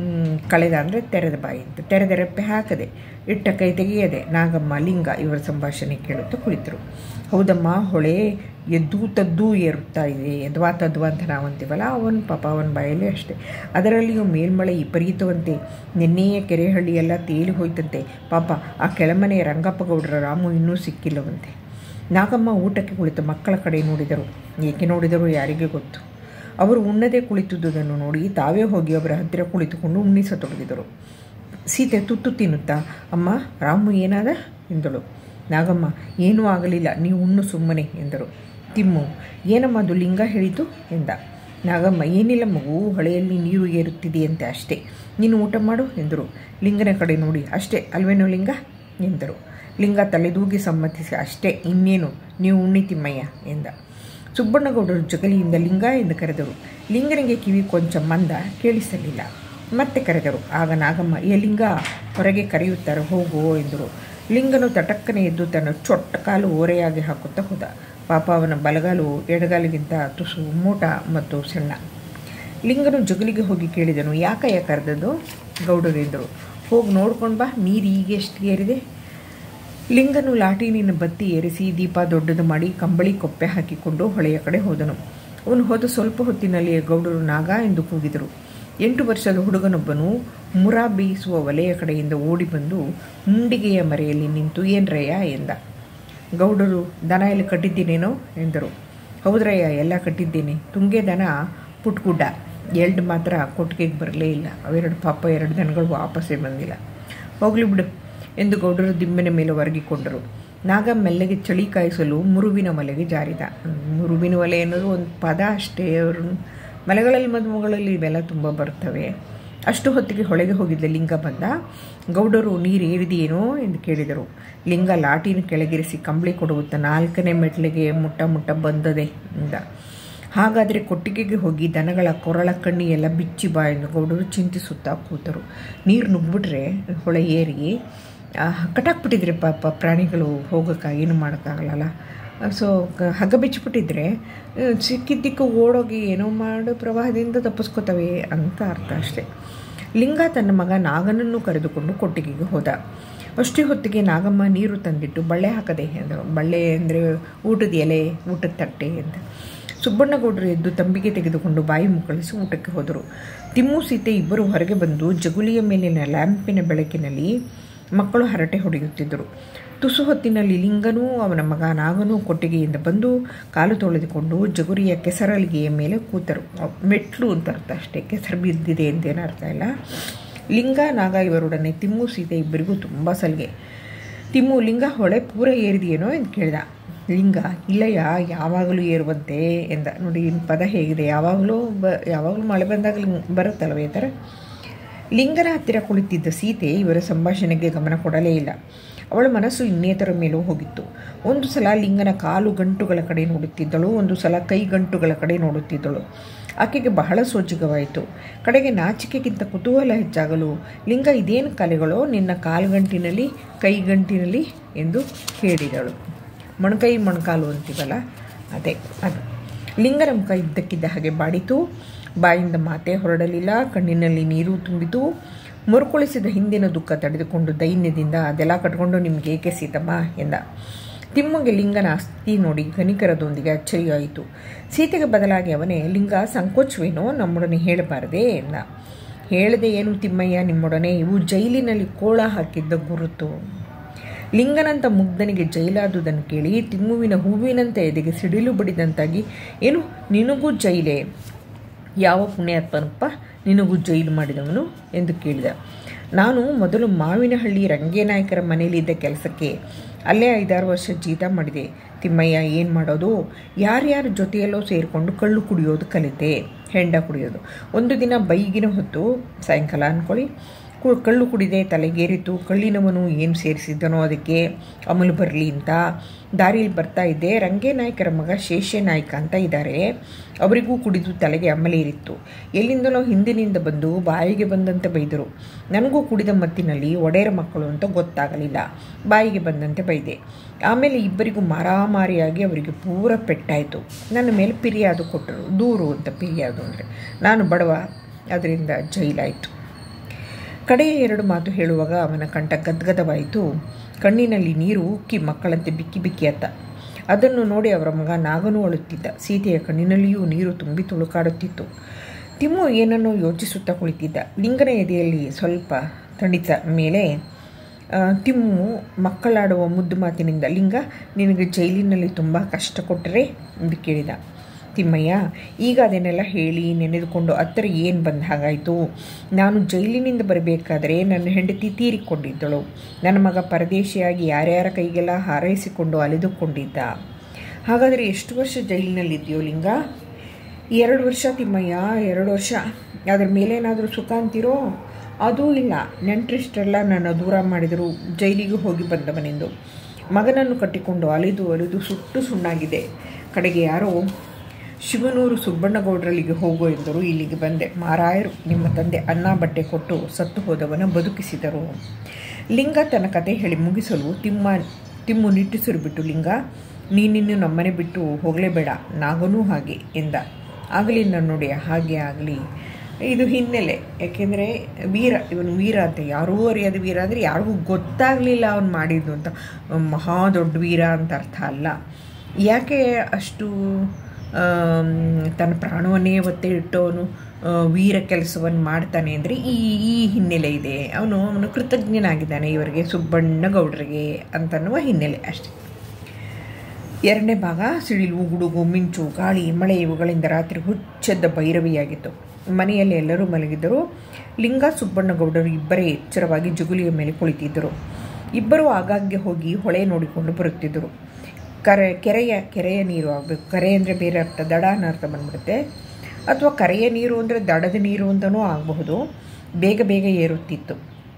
ಕಳೆದ ಅಂದರೆ ತೆರೆದ ಬಾಯಿ ಅಂತ ತೆರೆದ ರೆಪ್ಪೆ ಹಾಕದೆ ಇಟ್ಟ ಕೈ ತೆಗೆಯದೆ ನಾಗಮ್ಮ ಲಿಂಗ ಇವರ ಸಂಭಾಷಣೆ ಕೇಳುತ್ತಾ ಕುಳಿತರು ಹೌದಮ್ಮ ಹೊಳೆ ಎದ್ದು ತದ್ದು ಏರುತ್ತಾ ಇದೆ ಎದ್ವಾ ತದ್ವಾ ಅಂತ ನಾವು ಅಂತೀವಲ್ಲ ಅವನ ಪಾಪ ಅವನ ಬಾಯಲ್ಲಿ ಅಷ್ಟೇ ಅದರಲ್ಲಿಯೂ ಮೇಲ್ಮಳೆ ವಿಪರೀತವಂತೆ ನಿನ್ನೆಯ ಕೆರೆಹಳ್ಳಿಯೆಲ್ಲ ತೇಲಿ ಹೋಯ್ತಂತೆ ಪಾಪ ಆ ಕೆಳಮನೆ ರಂಗಪ್ಪ ಗೌಡರ ರಾಮು ಇನ್ನೂ ಸಿಕ್ಕಿಲ್ಲವಂತೆ ನಾಗಮ್ಮ ಊಟಕ್ಕೆ ಕುಳಿತು ಮಕ್ಕಳ ಕಡೆ ನೋಡಿದರು ಏಕೆ ನೋಡಿದರು ಯಾರಿಗೆ ಗೊತ್ತು ಅವರು ಉಣ್ಣದೆ ಕುಳಿತುದನ್ನು ನೋಡಿ ತಾವೇ ಹೋಗಿ ಅವರ ಹತ್ತಿರ ಕುಳಿತುಕೊಂಡು ಉಣ್ಣಿಸತೊಡಗಿದರು ಸೀತೆ ತುತ್ತು ತಿನ್ನುತ್ತಾ ಅಮ್ಮ ರಾಮು ಏನಾದ ಎಂದಳು ನಾಗಮ್ಮ ಏನೂ ಆಗಲಿಲ್ಲ ನೀವು ಉಣ್ಣು ಸುಮ್ಮನೆ ಎಂದರು ತಿಮ್ಮು ಏನಮ್ಮ ಅದು ಲಿಂಗ ಹೇಳಿತು ಎಂದ ನಾಗಮ್ಮ ಏನಿಲ್ಲ ಮಗು ಹೊಳೆಯಲ್ಲಿ ನೀರು ಏರುತ್ತಿದೆಯಂತೆ ಅಷ್ಟೇ ನೀನು ಊಟ ಮಾಡು ಎಂದರು ಲಿಂಗನ ಕಡೆ ನೋಡಿ ಅಷ್ಟೇ ಅಲ್ವೇನೋ ಲಿಂಗ ಎಂದರು ಲಿಂಗ ತಲೆದೂಗಿ ಸಮ್ಮತಿಸಿ ಅಷ್ಟೇ ಇನ್ನೇನು ನೀವು ಉಣ್ಣಿ ತಿಮ್ಮಯ್ಯ ಎಂದ ಸುಬ್ಬಣ್ಣಗೌಡರು ಜಗಲಿಯಿಂದ ಲಿಂಗ ಎಂದು ಕರೆದರು ಲಿಂಗನಿಗೆ ಕಿವಿ ಕೊಂಚ ಮಂದ ಕೇಳಿಸಲಿಲ್ಲ ಮತ್ತೆ ಕರೆದರು ಆಗ ನಾಗಮ್ಮ ಏ ಲಿಂಗ ಹೊರಗೆ ಕರೆಯುತ್ತಾರೆ ಹೋಗು ಎಂದರು ಲಿಂಗನು ತಟಕ್ಕನೆ ಎದ್ದು ತನ್ನ ಚೊಟ್ಟ ಕಾಲು ಓರೆಯಾಗಿ ಹಾಕುತ್ತಾ ಹೋದ ಪಾಪ ಅವನ ಬಲಗಾಲು ಎಡಗಾಲಿಗಿಂತ ತುಸು ಮೂಟ ಮತ್ತು ಸಣ್ಣ ಲಿಂಗನು ಜಗಲಿಗೆ ಹೋಗಿ ಕೇಳಿದನು ಯಾಕಯ್ಯ ಕರೆದದ್ದು ಗೌಡರು ಎಂದರು ಹೋಗಿ ನೋಡ್ಕೊಂಡು ಬಾ ನೀರು ಈಗ ಎಷ್ಟು ಏರಿದೆ ಲಿಂಗನು ಲಾಟಿನಿನ ಬತ್ತಿ ಏರಿಸಿ ದೀಪ ದೊಡ್ಡದು ಮಾಡಿ ಕಂಬಳಿ ಕೊಪ್ಪೆ ಹಾಕಿಕೊಂಡು ಹೊಳೆಯ ಕಡೆ ಹೋದನು ಅವನು ಹೋದ ಸ್ವಲ್ಪ ಹೊತ್ತಿನಲ್ಲಿಯೇ ಗೌಡರು ನಾಗ ಎಂದು ಕೂಗಿದರು ಎಂಟು ವರ್ಷದ ಹುಡುಗನೊಬ್ಬನು ಮುರ ಬೇಯಿಸುವ ಒಲೆಯ ಕಡೆಯಿಂದ ಓಡಿ ಬಂದು ಮುಂಡಿಗೆಯ ಮರೆಯಲ್ಲಿ ನಿಂತು ಏನ್ರಯ್ಯ ಎಂದ ಗೌಡರು ದನ ಎಲ್ಲಿ ಕಟ್ಟಿದ್ದೀನೇನೋ ಎಂದರು ಹೌದ್ರಯ್ಯ ಎಲ್ಲ ಕಟ್ಟಿದ್ದೇನೆ ತುಂಗೆ ದನ ಪುಟ್ಗುಡ್ಡ ಎರಡು ಮಾತ್ರ ಕೊಟ್ಟಿಗೆಗೆ ಬರಲೇ ಇಲ್ಲ ಅವೆರಡು ಪಾಪ ಎರಡು ದನಗಳು ವಾಪಸ್ಸೇ ಬಂದಿಲ್ಲ ಹೋಗ್ಲಿ ಬಿಡು ಎಂದು ಗೌಡರು ದಿಮ್ಮಿನ ಮೇಲೆ ಒರಗಿಕೊಂಡರು ನಾಗ ಮೆಲ್ಲಗೆ ಚಳಿ ಕಾಯಿಸಲು ಮುರುವಿನ ಮಲೆಗೆ ಜಾರಿದ ಮುರುವಿನ ಒಲೆ ಅನ್ನೋದು ಒಂದು ಪದ ಅಷ್ಟೇ ಅವರು ಮಲೆಗಳಲ್ಲಿ ಮದುಮಗಳಲ್ಲಿ ಇವೆಲ್ಲ ತುಂಬ ಬರ್ತವೆ ಅಷ್ಟು ಹೊತ್ತಿಗೆ ಹೊಳೆಗೆ ಹೋಗಿದ್ದ ಲಿಂಗ ಬಂದ ಗೌಡರು ನೀರು ಏರಿದೆಯೇನೋ ಎಂದು ಕೇಳಿದರು ಲಿಂಗ ಲಾಟಿನ ಕೆಳಗಿರಿಸಿ ಕಂಬಳಿ ಕೊಡುತ್ತ ನಾಲ್ಕನೇ ಮೆಟ್ಲಿಗೆ ಮುಟ್ಟ ಮುಟ್ಟ ಬಂದದೆ ಎಂದ ಹಾಗಾದರೆ ಕೊಟ್ಟಿಗೆಗೆ ಹೋಗಿ ದನಗಳ ಕೊರಳ ಕಣ್ಣಿ ಎಲ್ಲ ಬಿಚ್ಚಿ ಬಾ ಎಂದು ಗೌಡರು ಚಿಂತಿಸುತ್ತಾ ಕೂತರು ನೀರು ನುಗ್ಬಿಟ್ರೆ ಹೊಳೆ ಏರಿ ಕಟಾಕ್ಬಿಟ್ಟಿದ್ರೆ ಪಾಪ ಪ್ರಾಣಿಗಳು ಹೋಗೋಕ್ಕೆ ಏನು ಮಾಡೋಕ್ಕಾಗಲ್ಲ ಸೊ ಹಗ್ಗ ಬಿಚ್ಚಿಬಿಟ್ಟಿದ್ರೆ ಸಿಕ್ಕಿದ್ದಕ್ಕೆ ಓಡೋಗಿ ಏನೋ ಮಾಡು ಪ್ರವಾಹದಿಂದ ತಪ್ಪಿಸ್ಕೋತವೆ ಅಂತ ಅರ್ಥ ಅಷ್ಟೆ ಲಿಂಗ ತನ್ನ ಮಗ ನಾಗನನ್ನು ಕರೆದುಕೊಂಡು ಕೊಟ್ಟಿಗೆಗೆ ಹೋದ ಅಷ್ಟೇ ಹೊತ್ತಿಗೆ ನಾಗಮ್ಮ ನೀರು ತಂದಿಟ್ಟು ಬಳ್ಳೆ ಹಾಕದೆ ಅಂದರು ಬಳ್ಳೆ ಅಂದರೆ ಊಟದ ಎಲೆ ಊಟದ ತಟ್ಟೆ ಅಂತ ಸುಬ್ಬಣ್ಣಗೌಡರು ಎದ್ದು ತಂಬಿಗೆ ತೆಗೆದುಕೊಂಡು ಬಾಯಿ ಮುಕ್ಕಳಿಸಿ ಊಟಕ್ಕೆ ಹೋದರು ತಿಮ್ಮು ಸೀತೆ ಇಬ್ಬರು ಹೊರಗೆ ಬಂದು ಜಗುಲಿಯ ಮೇಲಿನ ಲ್ಯಾಂಪಿನ ಬೆಳಕಿನಲ್ಲಿ ಮಕ್ಕಳು ಹರಟೆ ಹೊಡೆಯುತ್ತಿದ್ದರು ತುಸು ಹೊತ್ತಿನಲ್ಲಿ ಲಿಂಗನೂ ಅವನ ಮಗ ನಾಗನೂ ಕೊಟ್ಟಿಗೆಯಿಂದ ಬಂದು ಕಾಲು ತೊಳೆದುಕೊಂಡು ಜಗುರಿಯ ಕೆಸರಲಿಗೆಯ ಮೇಲೆ ಕೂತರು ಮೆಟ್ಲು ಅಂತ ಅರ್ಥ ಅಷ್ಟೇ ಕೆಸರು ಬಿದ್ದಿದೆ ಅಂತೇನು ಅರ್ಥ ಇಲ್ಲ ಲಿಂಗ ನಾಗ ಇವರೊಡನೆ ತಿಮ್ಮು ಸೀತೆ ಇಬ್ಬರಿಗೂ ತುಂಬ ಸಲಿಗೆ ತಿಮ್ಮು ಲಿಂಗ ಹೊಳೆ ಪೂರ ಏರಿದೆಯೇನೋ ಎಂದು ಕೇಳಿದ ಲಿಂಗ ಇಲ್ಲಯ್ಯ ಯಾವಾಗಲೂ ಏರುವಂತೆ ಎಂದ ನೋಡಿ ಇನ್ನು ಪದ ಹೇಗಿದೆ ಯಾವಾಗಲೂ ಬ ಯಾವಾಗಲೂ ಮಳೆ ಬಂದಾಗ ಬರುತ್ತಲ್ವ ಈ ಥರ ಲಿಂಗನ ಹತ್ತಿರ ಕುಳಿತಿದ್ದ ಸೀತೆ ಇವರ ಸಂಭಾಷಣೆಗೆ ಗಮನ ಕೊಡಲೇ ಇಲ್ಲ ಅವಳ ಮನಸ್ಸು ಇನ್ನೇತರ ಮೇಲೂ ಹೋಗಿತ್ತು ಒಂದು ಸಲ ಲಿಂಗನ ಕಾಲು ಗಂಟುಗಳ ಕಡೆ ನೋಡುತ್ತಿದ್ದಳು ಒಂದು ಸಲ ಕೈ ಗಂಟುಗಳ ಕಡೆ ನೋಡುತ್ತಿದ್ದಳು ಆಕೆಗೆ ಬಹಳ ಸೋಜಿಗವಾಯಿತು ಕಡೆಗೆ ನಾಚಿಕೆಗಿಂತ ಕುತೂಹಲ ಹೆಚ್ಚಾಗಲು ಲಿಂಗ ಇದೇನು ಕಲೆಗಳೋ ನಿನ್ನ ಕಾಲುಗಂಟಿನಲ್ಲಿ ಕೈಗಂಟಿನಲ್ಲಿ ಎಂದು ಕೇಳಿದಳು ಮೊಣಕೈ ಮೊಣಕಾಲು ಅಂತೀವಲ್ಲ ಅದೇ ಅದು ಲಿಂಗನ ಮುಖ ಇದ್ದಕ್ಕಿದ್ದ ಹಾಗೆ ಬಾಡಿತು ಬಾಯಿಂದ ಮಾತೆ ಹೊರಡಲಿಲ್ಲ ಕಣ್ಣಿನಲ್ಲಿ ನೀರು ತುಂಬಿತು ಮರುಕುಳಿಸಿದ ಹಿಂದಿನ ದುಃಖ ತಡೆದುಕೊಂಡು ದೈನ್ಯದಿಂದ ಅದೆಲ್ಲ ಕಟ್ಕೊಂಡು ನಿಮ್ಗೆ ಏಕೆ ಸೀತಮ್ಮ ಎಂದ ತಿಮ್ಮಗೆ ಲಿಂಗನ ಅಸ್ಥಿ ನೋಡಿ ಕನಿಕರದೊಂದಿಗೆ ಅಚ್ಚರಿಯಾಯಿತು ಸೀತೆಗೆ ಬದಲಾಗಿ ಅವನೇ ಲಿಂಗ ಸಂಕೋಚವೇನೋ ನಮ್ಮೊಡನೆ ಹೇಳಬಾರದೆ ಎಂದ ಹೇಳದೆ ಏನು ತಿಮ್ಮಯ್ಯ ನಿಮ್ಮೊಡನೆ ಇವು ಜೈಲಿನಲ್ಲಿ ಕೋಳ ಹಾಕಿದ್ದ ಗುರುತು ಲಿಂಗನಂತ ಮುಗ್ಧನಿಗೆ ಜೈಲಾದುದನ್ನು ಕೇಳಿ ತಿಮ್ಮುವಿನ ಹೂವಿನಂತೆ ಎದೆಗೆ ಸಿಡಿಲು ಬಡಿದಂತಾಗಿ ಏನು ನಿನಗೂ ಜೈಲೇ ಯಾವ ಪುಣ್ಯಾತ್ಮನಪ್ಪ ನಿನಗೂ ಜೈಲು ಮಾಡಿದವನು ಎಂದು ಕೇಳಿದ ನಾನು ಮೊದಲು ಮಾವಿನಹಳ್ಳಿ ರಂಗೇನಾಯಕರ ಮನೆಯಲ್ಲಿದ್ದ ಕೆಲಸಕ್ಕೆ ಅಲ್ಲೇ ಐದಾರು ವರ್ಷ ಜೀತ ಮಾಡಿದೆ ತಿಮ್ಮಯ್ಯ ಏನು ಮಾಡೋದು ಯಾರ್ಯಾರ ಜೊತೆಯಲ್ಲೋ ಸೇರಿಕೊಂಡು ಕಳ್ಳು ಕುಡಿಯೋದು ಕಲಿತೆ ಹೆಂಡ ಕುಡಿಯೋದು ಒಂದು ದಿನ ಬೈಗಿನ ಹೊತ್ತು ಸಾಯಂಕಾಲ ಅಂದ್ಕೊಳ್ಳಿ ಕು ಕಳ್ಳು ಕುಡಿದೆ ತಲೆಗೇರಿತು ಕಳ್ಳಿನವನು ಏನು ಸೇರಿಸಿದ್ದನೋ ಅದಕ್ಕೆ ಅಮಲು ಬರಲಿ ಅಂತ ದಾರಿಯಲ್ಲಿ ಬರ್ತಾ ಇದ್ದೆ ರಂಗೇನಾಯಕರ ಮಗ ಶೇಷೆ ನಾಯ್ಕ ಅಂತ ಇದ್ದಾರೆ ಅವರಿಗೂ ಕುಡಿದು ತಲೆಗೆ ಅಮಲೇರಿತ್ತು ಎಲ್ಲಿಂದಲೋ ಹಿಂದಿನಿಂದ ಬಂದು ಬಾಯಿಗೆ ಬಂದಂತೆ ಬೈದರು ನನಗೂ ಕುಡಿದ ಮತ್ತಿನಲ್ಲಿ ಒಡೆಯರ ಮಕ್ಕಳು ಅಂತ ಗೊತ್ತಾಗಲಿಲ್ಲ ಬಾಯಿಗೆ ಬಂದಂತೆ ಬೈದೆ ಆಮೇಲೆ ಇಬ್ಬರಿಗೂ ಮಾರಾಮಾರಿಯಾಗಿ ಅವರಿಗೆ ಪೂರ ಪೆಟ್ಟಾಯಿತು ನನ್ನ ಮೇಲೆ ಪಿರಿಯಾದು ಕೊಟ್ಟರು ದೂರು ಅಂತ ಪಿರಿಯಾದು ಅಂದರೆ ನಾನು ಬಡವ ಅದರಿಂದ ಜೈಲಾಯಿತು ಕಡೆಯ ಎರಡು ಮಾತು ಹೇಳುವಾಗ ಅವನ ಕಂಠ ಗದ್ಗದವಾಯಿತು ಕಣ್ಣಿನಲ್ಲಿ ನೀರು ಉಕ್ಕಿ ಮಕ್ಕಳಂತೆ ಬಿಕ್ಕಿ ಬಿಕ್ಕಿ ಅತ್ತ ಅದನ್ನು ನೋಡಿ ಅವರ ಮಗ ನಾಗನೂ ಅಳುತ್ತಿದ್ದ ಸೀತೆಯ ಕಣ್ಣಿನಲ್ಲಿಯೂ ನೀರು ತುಂಬಿ ತುಳುಕಾಡುತ್ತಿತ್ತು ತಿಮ್ಮು ಏನನ್ನೋ ಯೋಚಿಸುತ್ತಾ ಕುಳಿತಿದ್ದ ಲಿಂಗನ ಎದೆಯಲ್ಲಿ ಸ್ವಲ್ಪ ತಣಿತ ಮೇಲೆ ತಿಮ್ಮು ಮಕ್ಕಳಾಡುವ ಮುದ್ದು ಮಾತಿನಿಂದ ಲಿಂಗ ನಿನಗೆ ಜೈಲಿನಲ್ಲಿ ತುಂಬ ಕಷ್ಟ ಕೊಟ್ಟರೆ ಎಂದು ಕೇಳಿದ ತಿಮ್ಮಯ್ಯ ಈಗ ಅದನ್ನೆಲ್ಲ ಹೇಳಿ ನೆನೆದುಕೊಂಡು ಹತ್ತಿರ ಏನು ಬಂದ ಹಾಗಾಯಿತು ನಾನು ಜೈಲಿನಿಂದ ಬರಬೇಕಾದರೆ ನನ್ನ ಹೆಂಡತಿ ತೀರಿಕೊಂಡಿದ್ದಳು ನನ್ನ ಮಗ ಪರದೇಶಿಯಾಗಿ ಯಾರ್ಯಾರ ಕೈಗೆಲ್ಲ ಹಾರೈಸಿಕೊಂಡು ಅಲೆದುಕೊಂಡಿದ್ದ ಹಾಗಾದರೆ ಎಷ್ಟು ವರ್ಷ ಜೈಲಿನಲ್ಲಿದೆಯೋ ಲಿಂಗ ಎರಡು ವರ್ಷ ತಿಮ್ಮಯ್ಯ ಎರಡು ವರ್ಷ ಅದರ ಮೇಲೇನಾದರೂ ಸುಖ ಅಂತೀರೋ ಅದೂ ಇಲ್ಲ ನೆಂಟರಿಷ್ಟೆಲ್ಲ ನನ್ನ ದೂರ ಮಾಡಿದರು ಜೈಲಿಗೆ ಹೋಗಿ ಬಂದವನೆಂದು ಮಗನನ್ನು ಕಟ್ಟಿಕೊಂಡು ಅಲಿದು ಅಲಿದು ಸುಟ್ಟು ಸುಣ್ಣಾಗಿದೆ ಕಡೆಗೆ ಯಾರೋ ಶಿವನೂರು ಸುಬ್ಬಣ್ಣಗೌಡರಲ್ಲಿಗೆ ಹೋಗು ಎಂದರು ಇಲ್ಲಿಗೆ ಬಂದೆ ಮಾರಾಯರು ನಿಮ್ಮ ತಂದೆ ಅನ್ನ ಬಟ್ಟೆ ಕೊಟ್ಟು ಸತ್ತು ಹೋದವನ ಬದುಕಿಸಿದರು ಲಿಂಗ ತನ್ನ ಕತೆ ಹೇಳಿ ಮುಗಿಸಲು ತಿಮ್ಮ ತಿಮ್ಮು ನಿಟ್ಟುಸಿರು ಬಿಟ್ಟು ಲಿಂಗ ನೀನಿನ್ನು ನಮ್ಮನೆ ಬಿಟ್ಟು ಹೋಗಲೇಬೇಡ ನಾಗನೂ ಹಾಗೆ ಎಂದ ಆಗಲಿ ನನ್ನ ನೋಡಿ ಹಾಗೆ ಆಗಲಿ ಇದು ಹಿನ್ನೆಲೆ ಯಾಕೆಂದರೆ ವೀರ ಇವನು ವೀರ ಅಂತ ಯಾರೂ ಅರಿಯಾದ ವೀರ ಅಂದರೆ ಯಾರಿಗೂ ಗೊತ್ತಾಗಲಿಲ್ಲ ಅವನು ಮಾಡಿದ್ದು ಅಂತ ಮಹಾ ದೊಡ್ಡ ವೀರ ಅಂತ ಅರ್ಥ ಅಲ್ಲ ಯಾಕೆ ಅಷ್ಟು ತನ್ನ ಪ್ರಾಣವನ್ನೇ ಒತ್ತೆ ಇಟ್ಟವನು ವೀರ ಕೆಲಸವನ್ನು ಮಾಡ್ತಾನೆ ಅಂದರೆ ಈ ಈ ಹಿನ್ನೆಲೆ ಇದೆ ಅವನು ಅವನು ಕೃತಜ್ಞನಾಗಿದ್ದಾನೆ ಇವರಿಗೆ ಸುಬ್ಬಣ್ಣ ಗೌಡರಿಗೆ ಅಂತನ್ನುವ ಹಿನ್ನೆಲೆ ಅಷ್ಟೆ ಎರಡನೇ ಭಾಗ ಸಿಡಿಲು ಗುಡುಗು ಮಿಂಚು ಗಾಳಿ ಮಳೆ ಇವುಗಳಿಂದ ರಾತ್ರಿ ಹುಚ್ಚೆದ್ದ ಭೈರವಿಯಾಗಿತ್ತು ಮನೆಯಲ್ಲಿ ಎಲ್ಲರೂ ಮಲಗಿದ್ದರು ಲಿಂಗ ಸುಬ್ಬಣ್ಣಗೌಡರು ಇಬ್ಬರೇ ಎಚ್ಚರವಾಗಿ ಜುಗುಲಿಯ ಮೇಲೆ ಕುಳಿತಿದ್ದರು ಇಬ್ಬರು ಆಗಾಗ್ಗೆ ಹೋಗಿ ಹೊಳೆ ನೋಡಿಕೊಂಡು ಬರುತ್ತಿದ್ದರು ಕರೆ ಕೆರೆಯ ಕೆರೆಯ ನೀರು ಆಗಬೇಕು ಕರೆ ಅಂದರೆ ಬೇರೆ ಅರ್ಥ ದಡ ಅನ್ನೋ ಅರ್ಥ ಬಂದ್ಬಿಡುತ್ತೆ ಅಥವಾ ಕರೆಯ ನೀರು ಅಂದರೆ ದಡದ ನೀರು ಅಂತಲೂ ಆಗಬಹುದು ಬೇಗ ಬೇಗ ಏರುತ್ತಿತ್ತು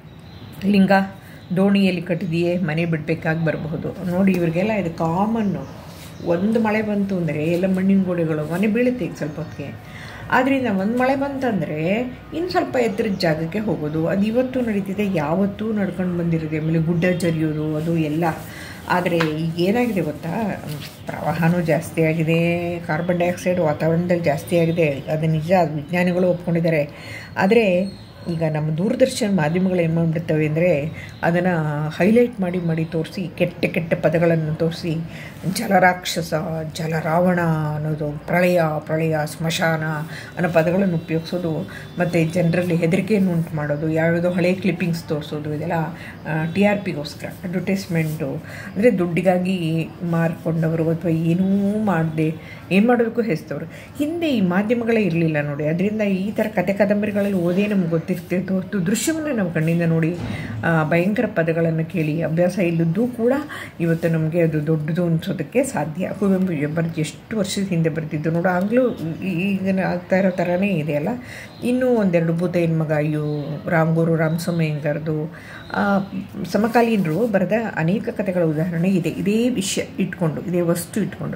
ಲಿಂಗ ದೋಣಿಯಲ್ಲಿ ಕಟ್ಟಿದೆಯೇ ಮನೆ ಬಿಡಬೇಕಾಗಿ ಬರಬಹುದು ನೋಡಿ ಇವರಿಗೆಲ್ಲ ಇದು ಕಾಮನ್ನು ಒಂದು ಮಳೆ ಬಂತು ಅಂದರೆ ಎಲ್ಲ ಮಣ್ಣಿನ ಗೋಡೆಗಳು ಮನೆ ಬೀಳುತ್ತೆ ಈಗ ಸ್ವಲ್ಪ ಹೊತ್ತಿಗೆ ಆದ್ದರಿಂದ ಒಂದು ಮಳೆ ಬಂತಂದರೆ ಇನ್ನು ಸ್ವಲ್ಪ ಎತ್ತರದ ಜಾಗಕ್ಕೆ ಹೋಗೋದು ಅದು ಇವತ್ತು ನಡೀತಿದೆ ಯಾವತ್ತೂ ನಡ್ಕೊಂಡು ಬಂದಿರೋದು ಆಮೇಲೆ ಗುಡ್ಡ ಜರಿಯೋದು ಅದು ಎಲ್ಲ ಆದರೆ ಈಗ ಏನಾಗಿದೆ ಗೊತ್ತಾ ಪ್ರವಾಹನೂ ಜಾಸ್ತಿ ಆಗಿದೆ ಕಾರ್ಬನ್ ಡೈಆಕ್ಸೈಡ್ ವಾತಾವರಣದಲ್ಲಿ ಜಾಸ್ತಿ ಆಗಿದೆ ಅದು ನಿಜ ಅದು ವಿಜ್ಞಾನಿಗಳು ಒಪ್ಕೊಂಡಿದ್ದಾರೆ ಆದರೆ ಈಗ ನಮ್ಮ ದೂರದರ್ಶನ ಮಾಧ್ಯಮಗಳು ಏನು ಮಾಡಿಬಿಡ್ತವೆ ಅಂದರೆ ಅದನ್ನು ಹೈಲೈಟ್ ಮಾಡಿ ಮಾಡಿ ತೋರಿಸಿ ಕೆಟ್ಟ ಕೆಟ್ಟ ಪದಗಳನ್ನು ತೋರಿಸಿ ಜಲರಾಕ್ಷಸ ಜಲರಾವಣ ಅನ್ನೋದು ಪ್ರಳಯ ಪ್ರಳಯ ಸ್ಮಶಾನ ಅನ್ನೋ ಪದಗಳನ್ನು ಉಪಯೋಗಿಸೋದು ಮತ್ತು ಜನರಲ್ಲಿ ಹೆದರಿಕೆಯನ್ನು ಉಂಟು ಮಾಡೋದು ಯಾವುದೋ ಹಳೆ ಕ್ಲಿಪ್ಪಿಂಗ್ಸ್ ತೋರಿಸೋದು ಇದೆಲ್ಲ ಟಿ ಆರ್ ಪಿಗೋಸ್ಕರ ಅಡ್ವರ್ಟೈಸ್ಮೆಂಟು ಅಂದರೆ ದುಡ್ಡಿಗಾಗಿ ಮಾರ್ಕೊಂಡವರು ಅಥವಾ ಏನೂ ಮಾಡದೆ ಏನು ಮಾಡೋದಕ್ಕೂ ಹೆಸ್ತವರು ಹಿಂದೆ ಈ ಮಾಧ್ಯಮಗಳೇ ಇರಲಿಲ್ಲ ನೋಡಿ ಅದರಿಂದ ಈ ಥರ ಕತೆ ಕಾದಂಬರಿಗಳಲ್ಲಿ ಓದೇ ನಮ್ಗೆ ಗೊತ್ತಿರ್ತಿತ್ತು ಹೊತ್ತು ದೃಶ್ಯವನ್ನು ನಾವು ಕಣ್ಣಿಂದ ನೋಡಿ ಭಯಂಕರ ಪದಗಳನ್ನು ಕೇಳಿ ಅಭ್ಯಾಸ ಇಲ್ಲದ್ದು ಕೂಡ ಇವತ್ತು ನಮಗೆ ಅದು ದೊಡ್ಡದು ಅನಿಸೋದಕ್ಕೆ ಸಾಧ್ಯ ಕುವೆಂಪು ಬರೆದು ಎಷ್ಟು ವರ್ಷದ ಹಿಂದೆ ಬರೆದಿದ್ದು ನೋಡು ಆಗಲೂ ಈಗ ಆಗ್ತಾ ಇರೋ ಥರನೇ ಇದೆಯಲ್ಲ ಇನ್ನೂ ಒಂದೆರಡು ಭೂತ ಹೆಣ್ಮಗ ಅಯ್ಯೋ ರಾಮ್ಗುರು ರಾಮಸ್ವಾಮಿಯಂಗರ್ದು ಸಮಕಾಲೀನರು ಬರೆದ ಅನೇಕ ಕಥೆಗಳ ಉದಾಹರಣೆ ಇದೆ ಇದೇ ವಿಷಯ ಇಟ್ಕೊಂಡು ಇದೇ ವಸ್ತು ಇಟ್ಕೊಂಡು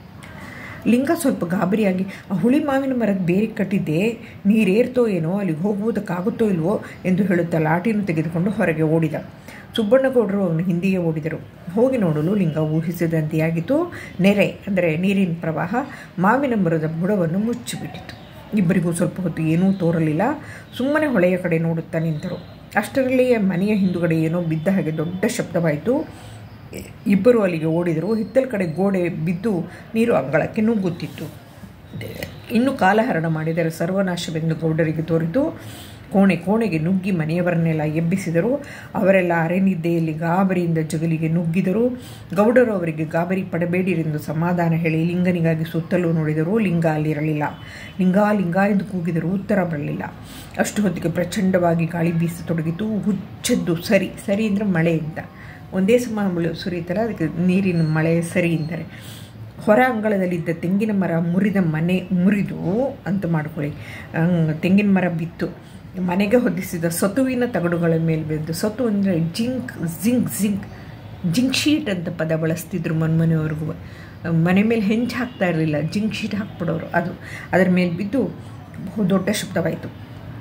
ಲಿಂಗ ಸ್ವಲ್ಪ ಗಾಬರಿಯಾಗಿ ಆ ಹುಳಿ ಮಾವಿನ ಮರದ ಬೇರೆ ಕಟ್ಟಿದ್ದೆ ನೀರೇರ್ತೋ ಏನೋ ಅಲ್ಲಿಗೆ ಹೋಗುವುದಕ್ಕಾಗುತ್ತೋ ಇಲ್ವೋ ಎಂದು ಹೇಳುತ್ತಾ ಲಾಟಿಯನ್ನು ತೆಗೆದುಕೊಂಡು ಹೊರಗೆ ಓಡಿದ ಸುಬ್ಬಣ್ಣಗೌಡರು ಅವನು ಹಿಂದಿಗೆ ಓಡಿದರು ಹೋಗಿ ನೋಡಲು ಲಿಂಗ ಊಹಿಸಿದಂತೆಯಾಗಿತ್ತು ನೆರೆ ಅಂದರೆ ನೀರಿನ ಪ್ರವಾಹ ಮಾವಿನ ಮರದ ಬುಡವನ್ನು ಮುಚ್ಚಿಬಿಟ್ಟಿತು ಇಬ್ಬರಿಗೂ ಸ್ವಲ್ಪ ಹೊತ್ತು ಏನೂ ತೋರಲಿಲ್ಲ ಸುಮ್ಮನೆ ಹೊಳೆಯ ಕಡೆ ನೋಡುತ್ತಾ ನಿಂತರು ಅಷ್ಟರಲ್ಲಿಯೇ ಮನೆಯ ಹಿಂದುಗಡೆ ಏನೋ ಬಿದ್ದ ಹಾಗೆ ದೊಡ್ಡ ಶಬ್ದವಾಯಿತು ಇಬ್ಬರು ಅಲ್ಲಿಗೆ ಓಡಿದರು ಹಿತ್ತಲ ಕಡೆ ಗೋಡೆ ಬಿದ್ದು ನೀರು ಅಂಗಳಕ್ಕೆ ನುಗ್ಗುತ್ತಿತ್ತು ಇನ್ನು ಕಾಲಹರಣ ಮಾಡಿದರೆ ಸರ್ವನಾಶವೆಂದು ಗೌಡರಿಗೆ ತೋರಿತು ಕೋಣೆ ಕೋಣೆಗೆ ನುಗ್ಗಿ ಮನೆಯವರನ್ನೆಲ್ಲ ಎಬ್ಬಿಸಿದರು ಅವರೆಲ್ಲ ಅರೆನಿದ್ದೆಯಲ್ಲಿ ಗಾಬರಿಯಿಂದ ಜಗಲಿಗೆ ನುಗ್ಗಿದರು ಗೌಡರು ಅವರಿಗೆ ಗಾಬರಿ ಪಡಬೇಡಿರೆಂದು ಸಮಾಧಾನ ಹೇಳಿ ಲಿಂಗನಿಗಾಗಿ ಸುತ್ತಲೂ ನೋಡಿದರು ಲಿಂಗ ಅಲ್ಲಿರಲಿಲ್ಲ ಲಿಂಗ ಲಿಂಗ ಎಂದು ಕೂಗಿದರು ಉತ್ತರ ಬರಲಿಲ್ಲ ಅಷ್ಟು ಹೊತ್ತಿಗೆ ಪ್ರಚಂಡವಾಗಿ ಗಾಳಿ ಬೀಸತೊಡಗಿತು ಹುಚ್ಚದ್ದು ಸರಿ ಸರಿ ಅಂದರೆ ಮಳೆ ಅಂತ ಒಂದೇ ಸಮ ಸುರಿಯುತ್ತಲ್ಲ ಅದಕ್ಕೆ ನೀರಿನ ಮಳೆ ಸರಿ ಅಂತಾರೆ ಹೊರ ಅಂಗಳದಲ್ಲಿದ್ದ ತೆಂಗಿನ ಮರ ಮುರಿದ ಮನೆ ಮುರಿದು ಅಂತ ಮಾಡ್ಕೊಳ್ಳಿ ತೆಂಗಿನ ಮರ ಬಿತ್ತು ಮನೆಗೆ ಹೊದಿಸಿದ ಸತುವಿನ ತಗಡುಗಳ ಮೇಲೆ ಬಿದ್ದು ಸತು ಅಂದರೆ zinc zinc zinc zinc sheet ಅಂತ ಪದ ಬಳಸ್ತಿದ್ರು ಮನ್ಮನೆಯವ್ರಿಗೂ ಮನೆ ಮೇಲೆ ಹೆಂಚು ಹಾಕ್ತಾ ಇರಲಿಲ್ಲ ಜಿಂಕ್ ಶೀಟ್ ಹಾಕ್ಬಿಡೋರು ಅದು ಅದರ ಮೇಲೆ ಬಿದ್ದು ಬಹು ದೊಡ್ಡ ಶಬ್ದವಾಯಿತು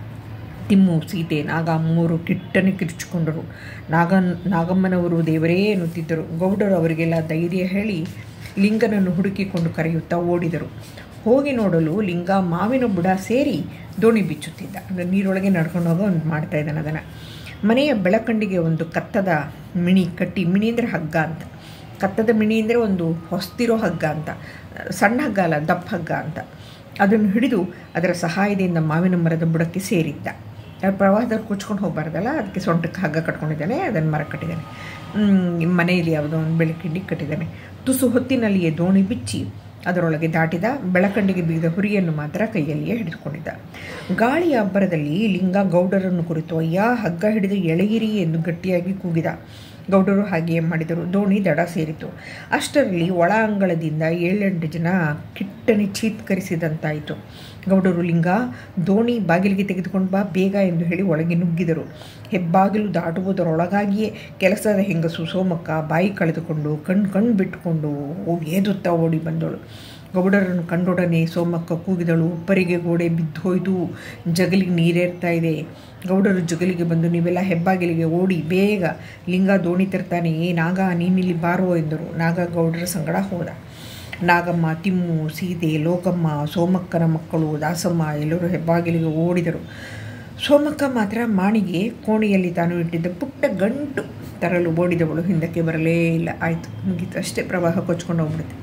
ತಿಮ್ಮು ಸೀತೆ ನಾಗ ಮೂರು ಕಿಟ್ಟನೆ ಕಿರುಚಿಕೊಂಡರು ನಾಗ ನಾಗಮ್ಮನವರು ದೇವರೇ ಎನ್ನುತ್ತಿದ್ದರು ಗೌಡರು ಅವರಿಗೆಲ್ಲ ಧೈರ್ಯ ಹೇಳಿ ಲಿಂಗನನ್ನು ಹುಡುಕಿಕೊಂಡು ಕರೆಯುತ್ತಾ ಓಡಿದರು ಹೋಗಿ ನೋಡಲು ಲಿಂಗ ಮಾವಿನ ಬುಡ ಸೇರಿ ದೋಣಿ ಬಿಚ್ಚುತ್ತಿದ್ದ ಅಂದರೆ ನೀರೊಳಗೆ ನಡ್ಕೊಂಡು ಹೋಗೋ ಒಂದು ಮಾಡ್ತಾ ಇದ್ದಾನೆ ಅದನ್ನು ಮನೆಯ ಬೆಳಕಂಡಿಗೆ ಒಂದು ಕತ್ತದ ಮಿಣಿ ಕಟ್ಟಿ ಮಿಣಿ ಅಂದರೆ ಹಗ್ಗ ಅಂತ ಕತ್ತದ ಮಿಣಿ ಅಂದರೆ ಒಂದು ಹೊಸ್ತಿರೋ ಹಗ್ಗ ಅಂತ ಸಣ್ಣ ಹಗ್ಗ ಅಲ್ಲ ದಪ್ಪ ಹಗ್ಗ ಅಂತ ಅದನ್ನು ಹಿಡಿದು ಅದರ ಸಹಾಯದಿಂದ ಮಾವಿನ ಮರದ ಬುಡಕ್ಕೆ ಸೇರಿದ್ದ ಪ್ರವಾಹದಲ್ಲಿ ಕುಚ್ಕೊಂಡು ಹೋಗಬಾರ್ದಲ್ಲ ಅದಕ್ಕೆ ಸೊಂಟಕ್ಕೆ ಹಗ್ಗ ಕಟ್ಕೊಂಡಿದ್ದಾನೆ ಅದನ್ನು ಮರ ಕಟ್ಟಿದ್ದಾನೆ ಮನೆಯಲ್ಲಿ ಯಾವುದೋ ಒಂದು ಬೆಳಕಿಂಡಿ ಕಟ್ಟಿದ್ದಾನೆ ತುಸು ಹೊತ್ತಿನಲ್ಲಿಯೇ ದೋಣಿ ಬಿಚ್ಚಿ ಅದರೊಳಗೆ ದಾಟಿದ ಬೆಳಕಂಡಿಗೆ ಬಿಗಿದ ಹುರಿಯನ್ನು ಮಾತ್ರ ಕೈಯಲ್ಲಿಯೇ ಹಿಡಿದುಕೊಂಡಿದ್ದ ಗಾಳಿಯ ಅಬ್ಬರದಲ್ಲಿ ಲಿಂಗ ಗೌಡರನ್ನು ಕುರಿತು ಅಯ್ಯ ಹಗ್ಗ ಹಿಡಿದು ಎಳೆಯಿರಿ ಎಂದು ಗಟ್ಟಿಯಾಗಿ ಕೂಗಿದ ಗೌಡರು ಹಾಗೆಯೇ ಮಾಡಿದರು ದೋಣಿ ದಡ ಸೇರಿತು ಅಷ್ಟರಲ್ಲಿ ಒಳ ಅಂಗಳದಿಂದ ಏಳೆಂಟು ಜನ ಕಿಟ್ಟನೆ ಚೀತ್ಕರಿಸಿದಂತಾಯಿತು ಗೌಡರು ಲಿಂಗ ದೋಣಿ ಬಾಗಿಲಿಗೆ ತೆಗೆದುಕೊಂಡು ಬಾ ಬೇಗ ಎಂದು ಹೇಳಿ ಒಳಗೆ ನುಗ್ಗಿದರು ಹೆಬ್ಬಾಗಿಲು ದಾಟುವುದರೊಳಗಾಗಿಯೇ ಕೆಲಸದ ಹೆಂಗಸು ಸೋಮಕ್ಕ ಬಾಯಿ ಕಳೆದುಕೊಂಡು ಕಣ್ಣು ಕಣ್ಣು ಬಿಟ್ಟುಕೊಂಡು ಏದುತ್ತಾ ಓಡಿ ಬಂದಳು ಗೌಡರನ್ನು ಕಂಡೊಡನೆ ಸೋಮಕ್ಕ ಕೂಗಿದಳು ಉಪ್ಪರಿಗೆ ಗೋಡೆ ಬಿದ್ದು ಹೋಯಿತು ಜಗಲಿಗೆ ನೀರೇರ್ತಾ ಇದೆ ಗೌಡರು ಜಗಲಿಗೆ ಬಂದು ನೀವೆಲ್ಲ ಹೆಬ್ಬಾಗಿಲಿಗೆ ಓಡಿ ಬೇಗ ಲಿಂಗ ದೋಣಿ ತರ್ತಾನೆ ಏ ನಾಗ ನೀನಿಲ್ಲಿ ಬಾರೋ ಎಂದರು ನಾಗ ಗೌಡರ ಸಂಗಡ ಹೋದ ನಾಗಮ್ಮ ತಿಮ್ಮು ಸೀತೆ ಲೋಕಮ್ಮ ಸೋಮಕ್ಕನ ಮಕ್ಕಳು ದಾಸಮ್ಮ ಎಲ್ಲರೂ ಹೆಬ್ಬಾಗಿಲಿಗೆ ಓಡಿದರು ಸೋಮಕ್ಕ ಮಾತ್ರ ಮಾಣಿಗೆ ಕೋಣೆಯಲ್ಲಿ ತಾನು ಇಟ್ಟಿದ್ದ ಪುಟ್ಟ ಗಂಟು ತರಲು ಓಡಿದವಳು ಹಿಂದಕ್ಕೆ ಬರಲೇ ಇಲ್ಲ ಆಯಿತು ಮುಗೀತು ಅಷ್ಟೇ ಪ್ರವಾಹ ಕೊಚ್ಕೊಂಡು ಹೋಗ್ಬಿಡುತ್ತೆ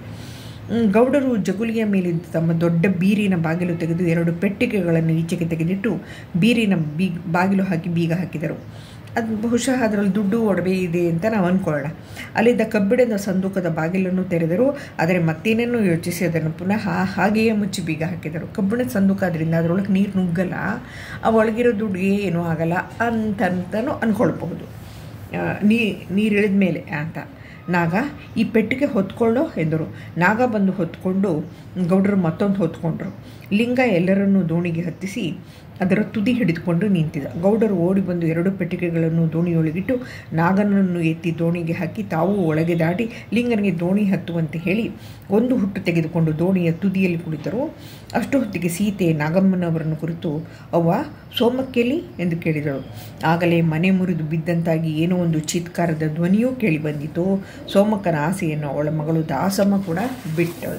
ಗೌಡರು ಜಗುಲಿಯ ಮೇಲಿದ್ದ ತಮ್ಮ ದೊಡ್ಡ ಬೀರಿನ ಬಾಗಿಲು ತೆಗೆದು ಎರಡು ಪೆಟ್ಟಿಗೆಗಳನ್ನು ಈಚೆಗೆ ತೆಗೆದಿಟ್ಟು ಬೀರಿನ ಬೀ ಬಾಗಿಲು ಹಾಕಿ ಬೀಗ ಹಾಕಿದರು ಅದು ಬಹುಶಃ ಅದರಲ್ಲಿ ದುಡ್ಡು ಒಡವೆ ಇದೆ ಅಂತ ನಾವು ಅಂದ್ಕೊಳ್ಳೋಣ ಅಲ್ಲಿದ್ದ ಕಬ್ಬಿಣದ ಸಂದೂಕದ ಬಾಗಿಲನ್ನು ತೆರೆದರು ಆದರೆ ಮತ್ತೇನೇನೋ ಯೋಚಿಸಿ ಅದನ್ನು ಪುನಃ ಹಾಗೆಯೇ ಮುಚ್ಚಿ ಬೀಗ ಹಾಕಿದರು ಕಬ್ಬಿಣದ ಸಂದೂಕ ಅದರಿಂದ ಅದರೊಳಗೆ ನೀರು ನುಗ್ಗಲ್ಲ ಆ ಒಳಗಿರೋ ದುಡ್ಡು ಏನೂ ಆಗಲ್ಲ ಅಂತಂತನೂ ಅಂದ್ಕೊಳ್ಬಹುದು ನೀ ನೀರು ಇಳಿದ ಮೇಲೆ ಅಂತ ನಾಗ ಈ ಪೆಟ್ಟಿಗೆ ಹೊತ್ಕೊಳ್ಳೋ ಎಂದರು ನಾಗ ಬಂದು ಹೊತ್ಕೊಂಡು ಗೌಡರು ಮತ್ತೊಂದು ಹೊತ್ಕೊಂಡ್ರು ಲಿಂಗ ಎಲ್ಲರನ್ನೂ ದೋಣಿಗೆ ಹತ್ತಿಸಿ ಅದರ ತುದಿ ಹಿಡಿದುಕೊಂಡು ನಿಂತಿದ್ದ ಗೌಡರು ಓಡಿ ಬಂದು ಎರಡು ಪೆಟ್ಟಿಗೆಗಳನ್ನು ದೋಣಿಯೊಳಗಿಟ್ಟು ನಾಗನನ್ನು ಎತ್ತಿ ದೋಣಿಗೆ ಹಾಕಿ ತಾವು ಒಳಗೆ ದಾಟಿ ಲಿಂಗನಿಗೆ ದೋಣಿ ಹತ್ತುವಂತೆ ಹೇಳಿ ಒಂದು ಹುಟ್ಟು ತೆಗೆದುಕೊಂಡು ದೋಣಿಯ ತುದಿಯಲ್ಲಿ ಕುಳಿತರು ಅಷ್ಟು ಹೊತ್ತಿಗೆ ಸೀತೆ ನಾಗಮ್ಮನವರನ್ನು ಕುರಿತು ಅವ್ವ ಸೋಮಕ್ಕೆಲಿ ಎಂದು ಕೇಳಿದಳು ಆಗಲೇ ಮನೆ ಮುರಿದು ಬಿದ್ದಂತಾಗಿ ಏನೋ ಒಂದು ಚೀತ್ಕಾರದ ಧ್ವನಿಯೂ ಕೇಳಿ ಬಂದಿತು ಸೋಮಕ್ಕನ ಆಸೆಯನ್ನು ಅವಳ ಮಗಳು ದಾಸಮ್ಮ ಕೂಡ ಬಿಟ್ಟಳು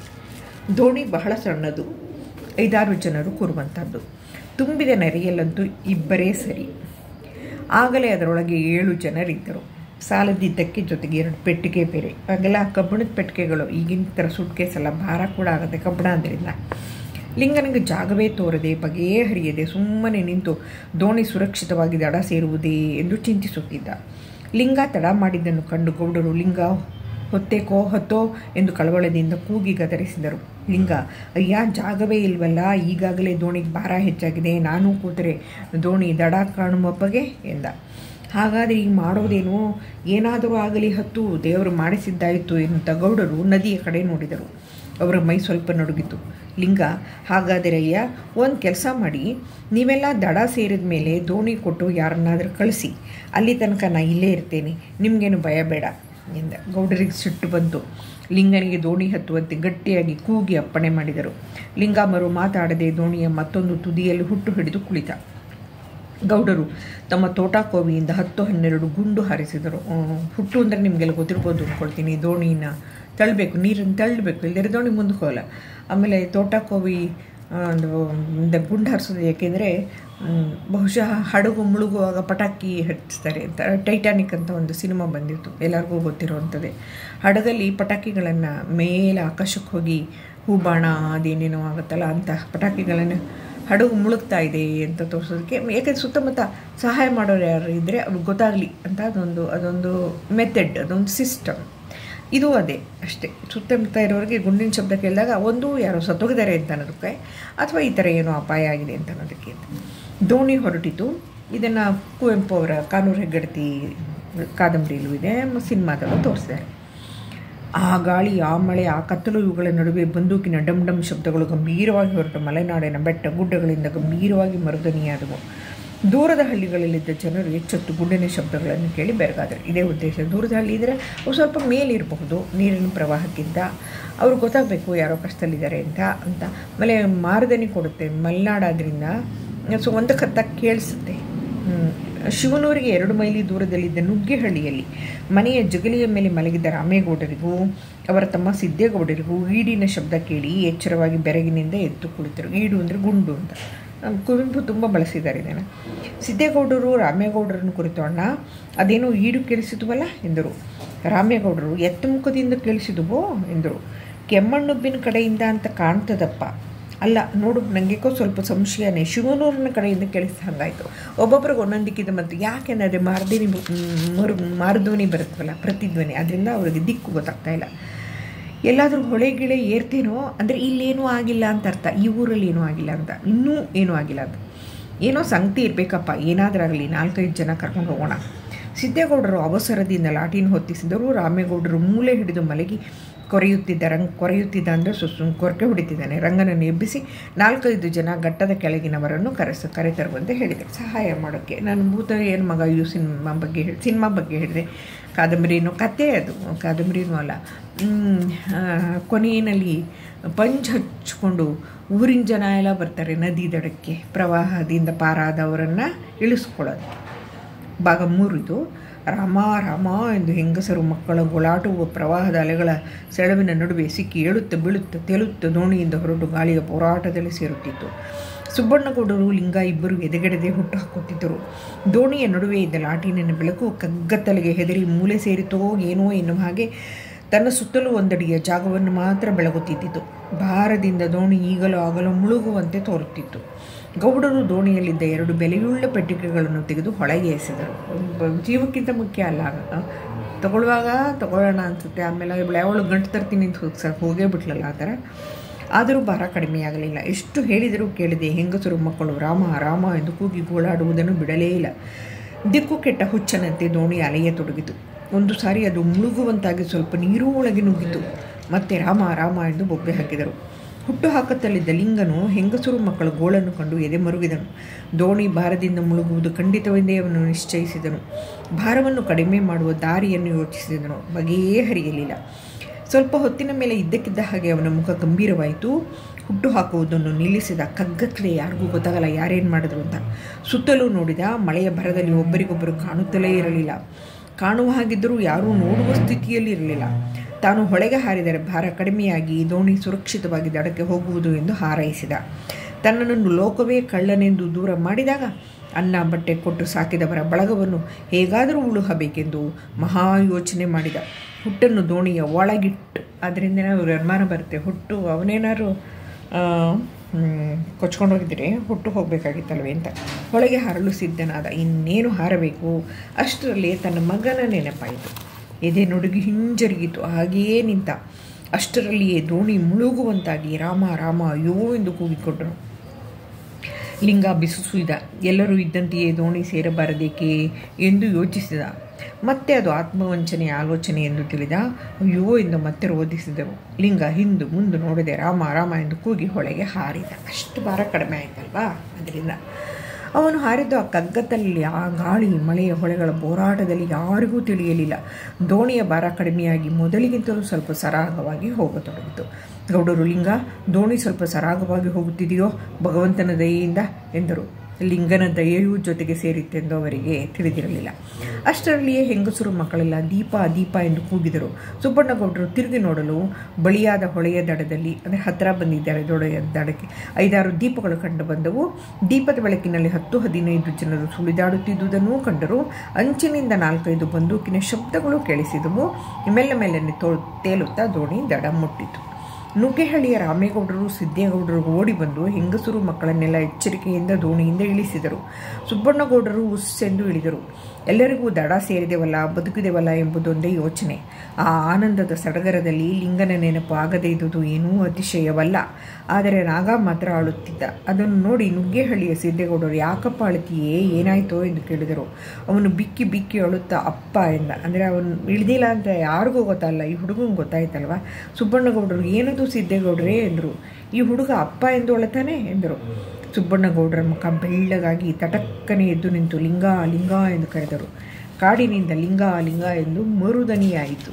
ದೋಣಿ ಬಹಳ ಸಣ್ಣದು ಐದಾರು ಜನರು ಕೂರುವಂಥದ್ದು ತುಂಬಿದ ನೆರೆಯಲ್ಲಂತೂ ಇಬ್ಬರೇ ಸರಿ ಆಗಲೇ ಅದರೊಳಗೆ ಏಳು ಜನರಿದ್ದರು ಸಾಲದಿದ್ದಕ್ಕೆ ಜೊತೆಗೆ ಎರಡು ಪೆಟ್ಟಿಗೆ ಬೇರೆ ಆಗೆಲ್ಲ ಕಬ್ಬಿಣದ ಪೆಟ್ಟಿಗೆಗಳು ಈಗಿನ ಥರ ಸುಟ್ಕೇಸ್ ಎಲ್ಲ ಭಾರ ಕೂಡ ಆಗುತ್ತೆ ಕಬ್ಬಣ ಅದರಿಂದ ಲಿಂಗನಿಗೆ ಜಾಗವೇ ತೋರದೆ ಬಗೆಯೇ ಹರಿಯದೆ ಸುಮ್ಮನೆ ನಿಂತು ದೋಣಿ ಸುರಕ್ಷಿತವಾಗಿ ದಡ ಸೇರುವುದೇ ಎಂದು ಚಿಂತಿಸುತ್ತಿದ್ದ ಲಿಂಗ ತಡ ಮಾಡಿದ್ದನ್ನು ಕಂಡು ಗೌಡರು ಲಿಂಗ ಹೊತ್ತೇಕೋ ಹೊತ್ತೋ ಎಂದು ಕಳವಳದಿಂದ ಕೂಗಿ ಗದರಿಸಿದರು ಲಿಂಗ ಅಯ್ಯ ಜಾಗವೇ ಇಲ್ವಲ್ಲ ಈಗಾಗಲೇ ದೋಣಿಗೆ ಭಾರ ಹೆಚ್ಚಾಗಿದೆ ನಾನು ಕೂತರೆ ದೋಣಿ ದಡ ಕಾಣುವಪ್ಪಗೆ ಎಂದ ಹಾಗಾದರೆ ಈಗ ಮಾಡೋದೇನು ಏನಾದರೂ ಆಗಲಿ ಹತ್ತು ದೇವರು ಮಾಡಿಸಿದ್ದಾಯಿತು ಎನ್ನುತ್ತ ಗೌಡರು ನದಿಯ ಕಡೆ ನೋಡಿದರು ಅವರ ಮೈ ಸ್ವಲ್ಪ ನಡುಗಿತು ಲಿಂಗ ಹಾಗಾದರೆ ಅಯ್ಯ ಒಂದು ಕೆಲಸ ಮಾಡಿ ನೀವೆಲ್ಲ ದಡ ಸೇರಿದ ಮೇಲೆ ದೋಣಿ ಕೊಟ್ಟು ಯಾರನ್ನಾದರೂ ಕಳಿಸಿ ಅಲ್ಲಿ ತನಕ ನಾ ಇಲ್ಲೇ ಇರ್ತೇನೆ ನಿಮಗೇನು ಭಯ ಬೇಡ ಎಂದ ಗೌಡರಿಗೆ ಸಿಟ್ಟು ಬಂತು ಲಿಂಗನಿಗೆ ದೋಣಿ ಹತ್ತುವಂತೆ ಗಟ್ಟಿಯಾಗಿ ಕೂಗಿ ಅಪ್ಪಣೆ ಮಾಡಿದರು ಲಿಂಗಾಮರು ಮಾತಾಡದೆ ದೋಣಿಯ ಮತ್ತೊಂದು ತುದಿಯಲ್ಲಿ ಹುಟ್ಟು ಹಿಡಿದು ಕುಳಿತ ಗೌಡರು ತಮ್ಮ ತೋಟಾಕೋವಿಯಿಂದ ಹತ್ತು ಹನ್ನೆರಡು ಗುಂಡು ಹಾರಿಸಿದರು ಹುಟ್ಟು ಅಂದರೆ ನಿಮಗೆಲ್ಲ ಗೊತ್ತಿರ್ಬೋದು ಅಂದ್ಕೊಳ್ತೀನಿ ದೋಣಿನ ತಳ್ಳಬೇಕು ನೀರನ್ನು ತಳ್ಳಬೇಕು ಇಲ್ಲದೇ ದೋಣಿ ಮುಂದಕ್ಕೆ ಹೋಗಲ್ಲ ಆಮೇಲೆ ತೋಟಾಕೋವಿ ಒಂದು ಗುಂಡು ಹಾರಿಸೋದು ಏಕೆಂದರೆ ಬಹುಶಃ ಹಡಗು ಮುಳುಗುವಾಗ ಪಟಾಕಿ ಹಚ್ಚಿಸ್ತಾರೆ ಅಂತ ಟೈಟಾನಿಕ್ ಅಂತ ಒಂದು ಸಿನಿಮಾ ಬಂದಿತ್ತು ಎಲ್ಲರಿಗೂ ಗೊತ್ತಿರೋವಂಥದ್ದೇ ಹಡಗಲ್ಲಿ ಪಟಾಕಿಗಳನ್ನು ಮೇಲೆ ಆಕಾಶಕ್ಕೆ ಹೋಗಿ ಹೂಬಾಣ ಅದೇನೇನೋ ಆಗುತ್ತಲ್ಲ ಅಂತ ಪಟಾಕಿಗಳನ್ನು ಹಡಗು ಮುಳುಗ್ತಾ ಇದೆ ಅಂತ ತೋರಿಸೋದಕ್ಕೆ ಯಾಕಂದರೆ ಸುತ್ತಮುತ್ತ ಸಹಾಯ ಮಾಡೋರು ಯಾರು ಇದ್ದರೆ ಅವ್ರಿಗೆ ಗೊತ್ತಾಗಲಿ ಅಂತ ಅದೊಂದು ಅದೊಂದು ಮೆಥಡ್ ಅದೊಂದು ಸಿಸ್ಟಮ್ ಇದು ಅದೇ ಅಷ್ಟೇ ಸುತ್ತಮುತ್ತ ಇರೋರಿಗೆ ಗುಂಡಿನ ಶಬ್ದ ಕೇಳಿದಾಗ ಒಂದು ಯಾರೋ ಸತ್ತೋಗಿದ್ದಾರೆ ಅಂತ ಅನ್ನೋದಕ್ಕೆ ಅಥವಾ ಈ ಥರ ಏನೋ ಅಪಾಯ ಆಗಿದೆ ಅಂತ ಅನ್ನೋದಕ್ಕೆ ದೋಣಿ ಹೊರಟಿತು ಇದನ್ನು ಕುವೆಂಪು ಅವರ ಕಾನೂರು ಹೆಗ್ಗಡತಿ ಕಾದಂಬರಿಯಲ್ಲೂ ಇದೆ ಸಿನಿಮಾದಲ್ಲೂ ತೋರಿಸಿದ್ದಾರೆ ಆ ಗಾಳಿ ಆ ಮಳೆ ಆ ಕತ್ತಲು ಇವುಗಳ ನಡುವೆ ಬಂದೂಕಿನ ಡಮ್ ಡಮ್ ಶಬ್ದಗಳು ಗಂಭೀರವಾಗಿ ಹೊರಟು ಮಲೆನಾಡಿನ ಬೆಟ್ಟ ಗುಡ್ಡಗಳಿಂದ ಗಂಭೀರವಾಗಿ ಮರುದನಿಯಾದವು ದೂರದ ಹಳ್ಳಿಗಳಲ್ಲಿದ್ದ ಜನರು ಎಚ್ಚೆತ್ತು ಗುಂಡಿನ ಶಬ್ದಗಳನ್ನು ಕೇಳಿ ಬೆರಗಾದರು ಇದೇ ಉದ್ದೇಶ ದೂರದ ಹಳ್ಳಿ ಇದ್ದರೆ ಅವು ಸ್ವಲ್ಪ ಮೇಲಿರಬಹುದು ನೀರಿನ ಪ್ರವಾಹಕ್ಕಿಂತ ಅವ್ರು ಗೊತ್ತಾಗಬೇಕು ಯಾರೋ ಕಷ್ಟದಲ್ಲಿದ್ದಾರೆ ಅಂತ ಅಂತ ಆಮೇಲೆ ಮಾರದನಿ ಕೊಡುತ್ತೆ ಮಲೆನಾಡಾದ್ರಿಂದ ಸೊ ಒಂದು ಕತ್ತ ಕೇಳಿಸುತ್ತೆ ಶಿವನೂರಿಗೆ ಎರಡು ಮೈಲಿ ದೂರದಲ್ಲಿದ್ದ ನುಗ್ಗೆಹಳ್ಳಿಯಲ್ಲಿ ಮನೆಯ ಜಗಲಿಯ ಮೇಲೆ ಮಲಗಿದ್ದ ರಾಮೇಗೌಡರಿಗೂ ಅವರ ತಮ್ಮ ಸಿದ್ದೇಗೌಡರಿಗೂ ಈಡಿನ ಶಬ್ದ ಕೇಳಿ ಎಚ್ಚರವಾಗಿ ಬೆರಗಿನಿಂದ ಎದ್ದು ಕುಳಿತರು ಈಡು ಅಂದರೆ ಗುಂಡು ಅಂತ ಕುವೆಂಪು ತುಂಬ ಬಳಸಿದ್ದಾರೆ ಇದನ್ನು ಸಿದ್ದೇಗೌಡರು ರಾಮೇಗೌಡರನ್ನು ಕುರಿತು ಅಣ್ಣ ಅದೇನೋ ಈಡು ಕೇಳಿಸಿದುವಲ್ಲ ಎಂದರು ರಾಮೇಗೌಡರು ಎತ್ತ ಮುಖದಿಂದ ಕೇಳಿಸಿದುವೋ ಎಂದರು ಕೆಮ್ಮಣ್ಣುಬ್ಬಿನ ಕಡೆಯಿಂದ ಅಂತ ಕಾಣ್ತದಪ್ಪ ಅಲ್ಲ ನೋಡು ನನಗೇಕೋ ಸ್ವಲ್ಪ ಸಂಶಯನೇ ಶಿವನೂರಿನ ಕಡೆಯಿಂದ ಕೇಳಿಸಿದ ಹಾಗಾಯಿತು ಒಬ್ಬೊಬ್ರಿಗೆ ಒಂದೊಂದಿಕ್ಕಿದೆ ಮತ್ತು ಯಾಕೆಂದರೆ ಮಾರ್ದಿನಿ ಮರು ಮಾರ್ಧ್ವನಿ ಬರುತ್ತವಲ್ಲ ಪ್ರತಿಧ್ವನಿ ಅದರಿಂದ ಅವ್ರಿಗೆ ದಿಕ್ಕು ಗೊತ್ತಾಗ್ತಾ ಇಲ್ಲ ಎಲ್ಲಾದರೂ ಹೊಳೆ ಗಿಳೆ ಏರ್ತೇನೋ ಅಂದರೆ ಇಲ್ಲೇನೂ ಆಗಿಲ್ಲ ಅಂತ ಅರ್ಥ ಈ ಊರಲ್ಲಿ ಏನೂ ಆಗಿಲ್ಲ ಅಂತ ಇನ್ನೂ ಏನೂ ಆಗಿಲ್ಲ ಅಂತ ಏನೋ ಸಂಗತಿ ಇರಬೇಕಪ್ಪ ಏನಾದರೂ ಆಗಲಿ ನಾಲ್ಕೈದು ಜನ ಕರ್ಕೊಂಡು ಹೋಗೋಣ ಸಿದ್ದೇಗೌಡರು ಅವಸರದಿಂದ ಲಾಟಿನ ಹೊತ್ತಿಸಿದರು ರಾಮೇಗೌಡರು ಮೂಲೆ ಹಿಡಿದು ಮಲಗಿ ಕೊರೆಯುತ್ತಿದ್ದ ರಂಗ್ ಕೊರೆಯುತ್ತಿದ್ದ ಅಂದರೆ ಸುಸು ಕೊರಕೆ ಹೊಡಿತಿದ್ದಾನೆ ರಂಗನನ್ನು ಎಬ್ಬಿಸಿ ನಾಲ್ಕೈದು ಜನ ಘಟ್ಟದ ಕೆಳಗಿನವರನ್ನು ಕರೆಸ ಕರೆತರುವಂತೆ ಹೇಳಿದೆ ಸಹಾಯ ಮಾಡೋಕ್ಕೆ ನಾನು ಭೂತ ಏನು ಮಗ ಇದು ಸಿನಿಮಾ ಬಗ್ಗೆ ಹೇಳಿ ಸಿನಿಮಾ ಬಗ್ಗೆ ಹೇಳಿದೆ ಕಾದಂಬರಿನೂ ಕತೆ ಅದು ಕಾದಂಬರಿನೂ ಅಲ್ಲ ಕೊನೆಯಲ್ಲಿ ಪಂಚ್ ಹಚ್ಕೊಂಡು ಊರಿನ ಜನ ಎಲ್ಲ ಬರ್ತಾರೆ ನದಿ ದಡಕ್ಕೆ ಪ್ರವಾಹದಿಂದ ಪಾರಾದವರನ್ನು ಇಳಿಸ್ಕೊಳ್ಳೋದು ಭಾಗ ಮೂರು ಇದು ರಾಮ ರಾಮ ಎಂದು ಹೆಂಗಸರು ಮಕ್ಕಳ ಗೊಳಾಟುವ ಪ್ರವಾಹದ ಅಲೆಗಳ ಸೆಳವಿನ ನಡುವೆ ಸಿಕ್ಕಿ ಏಳುತ್ತ ಬೀಳುತ್ತ ತೇಲುತ್ತ ದೋಣಿಯಿಂದ ಹೊರಟು ಗಾಳಿಯ ಹೋರಾಟದಲ್ಲಿ ಸೇರುತ್ತಿತ್ತು ಸುಬ್ಬಣ್ಣಗೌಡರು ಲಿಂಗ ಇಬ್ಬರು ಎದೆಗೆಡದೆ ಹುಟ್ಟು ಹಾಕುತ್ತಿದ್ದರು ದೋಣಿಯ ನಡುವೆ ಇದ್ದ ಲಾಟಿನಿನ ಬೆಳಕು ಕಗ್ಗತ್ತಲೆಗೆ ಹೆದರಿ ಮೂಲೆ ಸೇರಿತೋ ಏನೋ ಎನ್ನುವ ಹಾಗೆ ತನ್ನ ಸುತ್ತಲೂ ಒಂದಡಿಯ ಜಾಗವನ್ನು ಮಾತ್ರ ಬೆಳಗುತ್ತಿದ್ದಿತು ಭಾರದಿಂದ ದೋಣಿ ಈಗಲೂ ಆಗಲೂ ಮುಳುಗುವಂತೆ ತೋರುತ್ತಿತ್ತು ಗೌಡರು ದೋಣಿಯಲ್ಲಿದ್ದ ಎರಡು ಬೆಲೆಯುಳ್ಳ ಪೆಟ್ಟಿಗೆಗಳನ್ನು ತೆಗೆದು ಹೊಳಗೆ ಎಸೆದರು ಜೀವಕ್ಕಿಂತ ಮುಖ್ಯ ಅಲ್ಲ ತಗೊಳ್ಳುವಾಗ ತಗೊಳ್ಳೋಣ ಅನಿಸುತ್ತೆ ಆಮೇಲೆ ಅವಳು ಗಂಟು ತರ್ತೀನಿ ಅಂತ ಹೋಗೇ ಬಿಟ್ಲಲ್ಲ ಆ ಥರ ಆದರೂ ಭಾರ ಕಡಿಮೆಯಾಗಲಿಲ್ಲ ಎಷ್ಟು ಹೇಳಿದರೂ ಕೇಳಿದೆ ಹೆಂಗಸರು ಮಕ್ಕಳು ರಾಮ ರಾಮ ಎಂದು ಕೂಗಿ ಗೋಳಾಡುವುದನ್ನು ಬಿಡಲೇ ಇಲ್ಲ ದಿಕ್ಕು ಕೆಟ್ಟ ಹುಚ್ಚನಂತೆ ದೋಣಿ ಅಲೆಯ ತೊಡಗಿತು ಒಂದು ಸಾರಿ ಅದು ಮುಳುಗುವಂತಾಗಿ ಸ್ವಲ್ಪ ನೀರು ಒಳಗೆ ನುಗ್ಗಿತು ಮತ್ತೆ ರಾಮ ರಾಮ ಎಂದು ಬೊಬ್ಬೆ ಹಾಕಿದರು ಹುಟ್ಟು ಹಾಕುತ್ತಲಿದ್ದ ಲಿಂಗನು ಹೆಂಗಸರು ಮಕ್ಕಳ ಗೋಳನ್ನು ಕಂಡು ಎದೆ ಮರುಗಿದನು ದೋಣಿ ಭಾರದಿಂದ ಮುಳುಗುವುದು ಖಂಡಿತವೆಂದೇ ಅವನು ನಿಶ್ಚಯಿಸಿದನು ಭಾರವನ್ನು ಕಡಿಮೆ ಮಾಡುವ ದಾರಿಯನ್ನು ಯೋಚಿಸಿದನು ಬಗೆಯೇ ಹರಿಯಲಿಲ್ಲ ಸ್ವಲ್ಪ ಹೊತ್ತಿನ ಮೇಲೆ ಇದ್ದಕ್ಕಿದ್ದ ಹಾಗೆ ಅವನ ಮುಖ ಗಂಭೀರವಾಯಿತು ಹುಟ್ಟು ಹಾಕುವುದನ್ನು ನಿಲ್ಲಿಸಿದ ಕಗ್ಗತ್ತಲೆ ಯಾರಿಗೂ ಗೊತ್ತಾಗಲ್ಲ ಯಾರೇನು ಮಾಡಿದ್ರು ಅಂತ ಸುತ್ತಲೂ ನೋಡಿದ ಮಳೆಯ ಭರದಲ್ಲಿ ಒಬ್ಬರಿಗೊಬ್ಬರು ಕಾಣುತ್ತಲೇ ಇರಲಿಲ್ಲ ಕಾಣುವ ಹಾಗಿದ್ದರೂ ಯಾರೂ ನೋಡುವ ಸ್ಥಿತಿಯಲ್ಲಿ ಇರಲಿಲ್ಲ ತಾನು ಹೊಳೆಗೆ ಹಾರಿದರೆ ಭಾರ ಕಡಿಮೆಯಾಗಿ ದೋಣಿ ಸುರಕ್ಷಿತವಾಗಿ ದಡಕ್ಕೆ ಹೋಗುವುದು ಎಂದು ಹಾರೈಸಿದ ತನ್ನನ್ನು ಲೋಕವೇ ಕಳ್ಳನೆಂದು ದೂರ ಮಾಡಿದಾಗ ಅನ್ನ ಬಟ್ಟೆ ಕೊಟ್ಟು ಸಾಕಿದವರ ಬಳಗವನ್ನು ಹೇಗಾದರೂ ಉಳುಹಬೇಕೆಂದು ಮಹಾ ಯೋಚನೆ ಮಾಡಿದ ಹುಟ್ಟನ್ನು ದೋಣಿಯ ಒಳಗಿಟ್ಟು ಅದರಿಂದ ಅವ್ರ ಅನುಮಾನ ಬರುತ್ತೆ ಹುಟ್ಟು ಅವನೇನಾದ್ರು ಕೊಚ್ಕೊಂಡು ಹೋಗಿದ್ರೆ ಹುಟ್ಟು ಹೋಗಬೇಕಾಗಿತ್ತಲ್ವೇ ಅಂತ ಹೊಳಗೆ ಹಾರಲು ಸಿದ್ಧನಾದ ಇನ್ನೇನು ಹಾರಬೇಕು ಅಷ್ಟರಲ್ಲಿ ತನ್ನ ಮಗನ ನೆನಪಾಯಿತು ಎದೆ ನಡುಗಿ ಹಿಂಜರಿಗಿತು ಹಾಗೆಯೇ ನಿಂತ ಅಷ್ಟರಲ್ಲಿಯೇ ದೋಣಿ ಮುಳುಗುವಂತಾಗಿ ರಾಮ ರಾಮ ಅಯ್ಯೋ ಎಂದು ಕೂಗಿಕೊಂಡರು ಲಿಂಗ ಬಿಸುಸುಯ್ದ ಎಲ್ಲರೂ ಇದ್ದಂತೆಯೇ ದೋಣಿ ಸೇರಬಾರದೇಕೆ ಎಂದು ಯೋಚಿಸಿದ ಮತ್ತೆ ಅದು ಆತ್ಮವಂಚನೆಯ ಆಲೋಚನೆ ಎಂದು ತಿಳಿದ ಅಯ್ಯೋ ಎಂದು ಮತ್ತೆ ರೋಧಿಸಿದರು ಲಿಂಗ ಹಿಂದು ಮುಂದೆ ನೋಡದೆ ರಾಮ ರಾಮ ಎಂದು ಕೂಗಿ ಹೊಳೆಗೆ ಹಾರಿದ ಅಷ್ಟು ಭಾರ ಕಡಿಮೆ ಆಯ್ತಲ್ವಾ ಅದರಿಂದ ಅವನು ಹಾರಿದ್ದು ಆ ಕಗ್ಗತ್ತಲ್ಲಿ ಆ ಗಾಳಿ ಮಳೆಯ ಹೊಳೆಗಳ ಹೋರಾಟದಲ್ಲಿ ಯಾರಿಗೂ ತಿಳಿಯಲಿಲ್ಲ ದೋಣಿಯ ಭಾರ ಕಡಿಮೆಯಾಗಿ ಮೊದಲಿಗಿಂತಲೂ ಸ್ವಲ್ಪ ಸರಾಗವಾಗಿ ಹೋಗತೊಡಗಿತು ಗೌಡರು ಲಿಂಗ ದೋಣಿ ಸ್ವಲ್ಪ ಸರಾಗವಾಗಿ ಹೋಗುತ್ತಿದೆಯೋ ಭಗವಂತನ ದಯೆಯಿಂದ ಎಂದರು ಲಿಂಗನ ದಯೆಯೂ ಜೊತೆಗೆ ಸೇರಿತ್ತೆಂದು ಅವರಿಗೆ ತಿಳಿದಿರಲಿಲ್ಲ ಅಷ್ಟರಲ್ಲಿಯೇ ಹೆಂಗಸರು ಮಕ್ಕಳೆಲ್ಲ ದೀಪ ದೀಪ ಎಂದು ಕೂಗಿದರು ಸುಬ್ಬಣ್ಣಗೌಡರು ತಿರುಗಿ ನೋಡಲು ಬಳಿಯಾದ ಹೊಳೆಯ ದಡದಲ್ಲಿ ಅಂದರೆ ಹತ್ತಿರ ಬಂದಿದ್ದಾರೆ ದೊಡೆಯ ದಡಕ್ಕೆ ಐದಾರು ದೀಪಗಳು ಕಂಡು ಬಂದವು ದೀಪದ ಬೆಳಕಿನಲ್ಲಿ ಹತ್ತು ಹದಿನೈದು ಜನರು ಸುಳಿದಾಡುತ್ತಿದ್ದುದನ್ನೂ ಕಂಡರು ಅಂಚಿನಿಂದ ನಾಲ್ಕೈದು ಬಂದೂಕಿನ ಶಬ್ದಗಳು ಕೇಳಿಸಿದವು ಮೆಲ್ಲ ಮೆಲ್ಲನೆ ತೋ ತೇಲುತ್ತಾ ದೋಣಿ ದಡ ಮುಟ್ಟಿತು ನುಗ್ಗೆಹಳ್ಳಿಯ ರಾಮೇಗೌಡರು ಸಿದ್ದೇಗೌಡರು ಓಡಿ ಬಂದು ಹೆಂಗಸರು ಮಕ್ಕಳನ್ನೆಲ್ಲ ಎಚ್ಚರಿಕೆಯಿಂದ ದೋಣಿಯಿಂದ ಇಳಿಸಿದರು ಸುಬ್ಬಣ್ಣಗೌಡರು ಉಸ್ಸೆಂದು ಇಳಿದರು ಎಲ್ಲರಿಗೂ ದಡ ಸೇರಿದೆವಲ್ಲ ಬದುಕಿದೆವಲ್ಲ ಎಂಬುದೊಂದೇ ಯೋಚನೆ ಆ ಆನಂದದ ಸಡಗರದಲ್ಲಿ ಲಿಂಗನ ನೆನಪು ಆಗದೇ ಇದ್ದುದು ಏನೂ ಅತಿಶಯವಲ್ಲ ಆದರೆ ನಾಗ ಮಾತ್ರ ಅಳುತ್ತಿದ್ದ ಅದನ್ನು ನೋಡಿ ನುಗ್ಗೆಹಳ್ಳಿಯ ಸಿದ್ದೇಗೌಡರು ಯಾಕಪ್ಪ ಅಳುತ್ತೀಯೇ ಏನಾಯ್ತೋ ಎಂದು ಕೇಳಿದರು ಅವನು ಬಿಕ್ಕಿ ಬಿಕ್ಕಿ ಅಳುತ್ತಾ ಅಪ್ಪ ಎಂದ ಅಂದರೆ ಅವನು ಇಳಿದಿಲ್ಲ ಅಂತ ಯಾರಿಗೂ ಗೊತ್ತಲ್ಲ ಈ ಹುಡುಗಂಗೆ ಗೊತ್ತಾಯ್ತಲ್ವ ಸುಬ್ಬಣ್ಣಗೌಡರು ಏನದು ಸಿದ್ದೇಗೌಡರೇ ಎಂದರು ಈ ಹುಡುಗ ಅಪ್ಪ ಎಂದು ಅಳತಾನೆ ಎಂದರು ಸುಬ್ಬಣ್ಣಗೌಡರ ಮುಖ ಬೆಳ್ಳಗಾಗಿ ತಟಕ್ಕನೆ ಎದ್ದು ನಿಂತು ಲಿಂಗ ಲಿಂಗ ಎಂದು ಕರೆದರು ಕಾಡಿನಿಂದ ಲಿಂಗ ಲಿಂಗ ಎಂದು ಮರುದನಿಯಾಯಿತು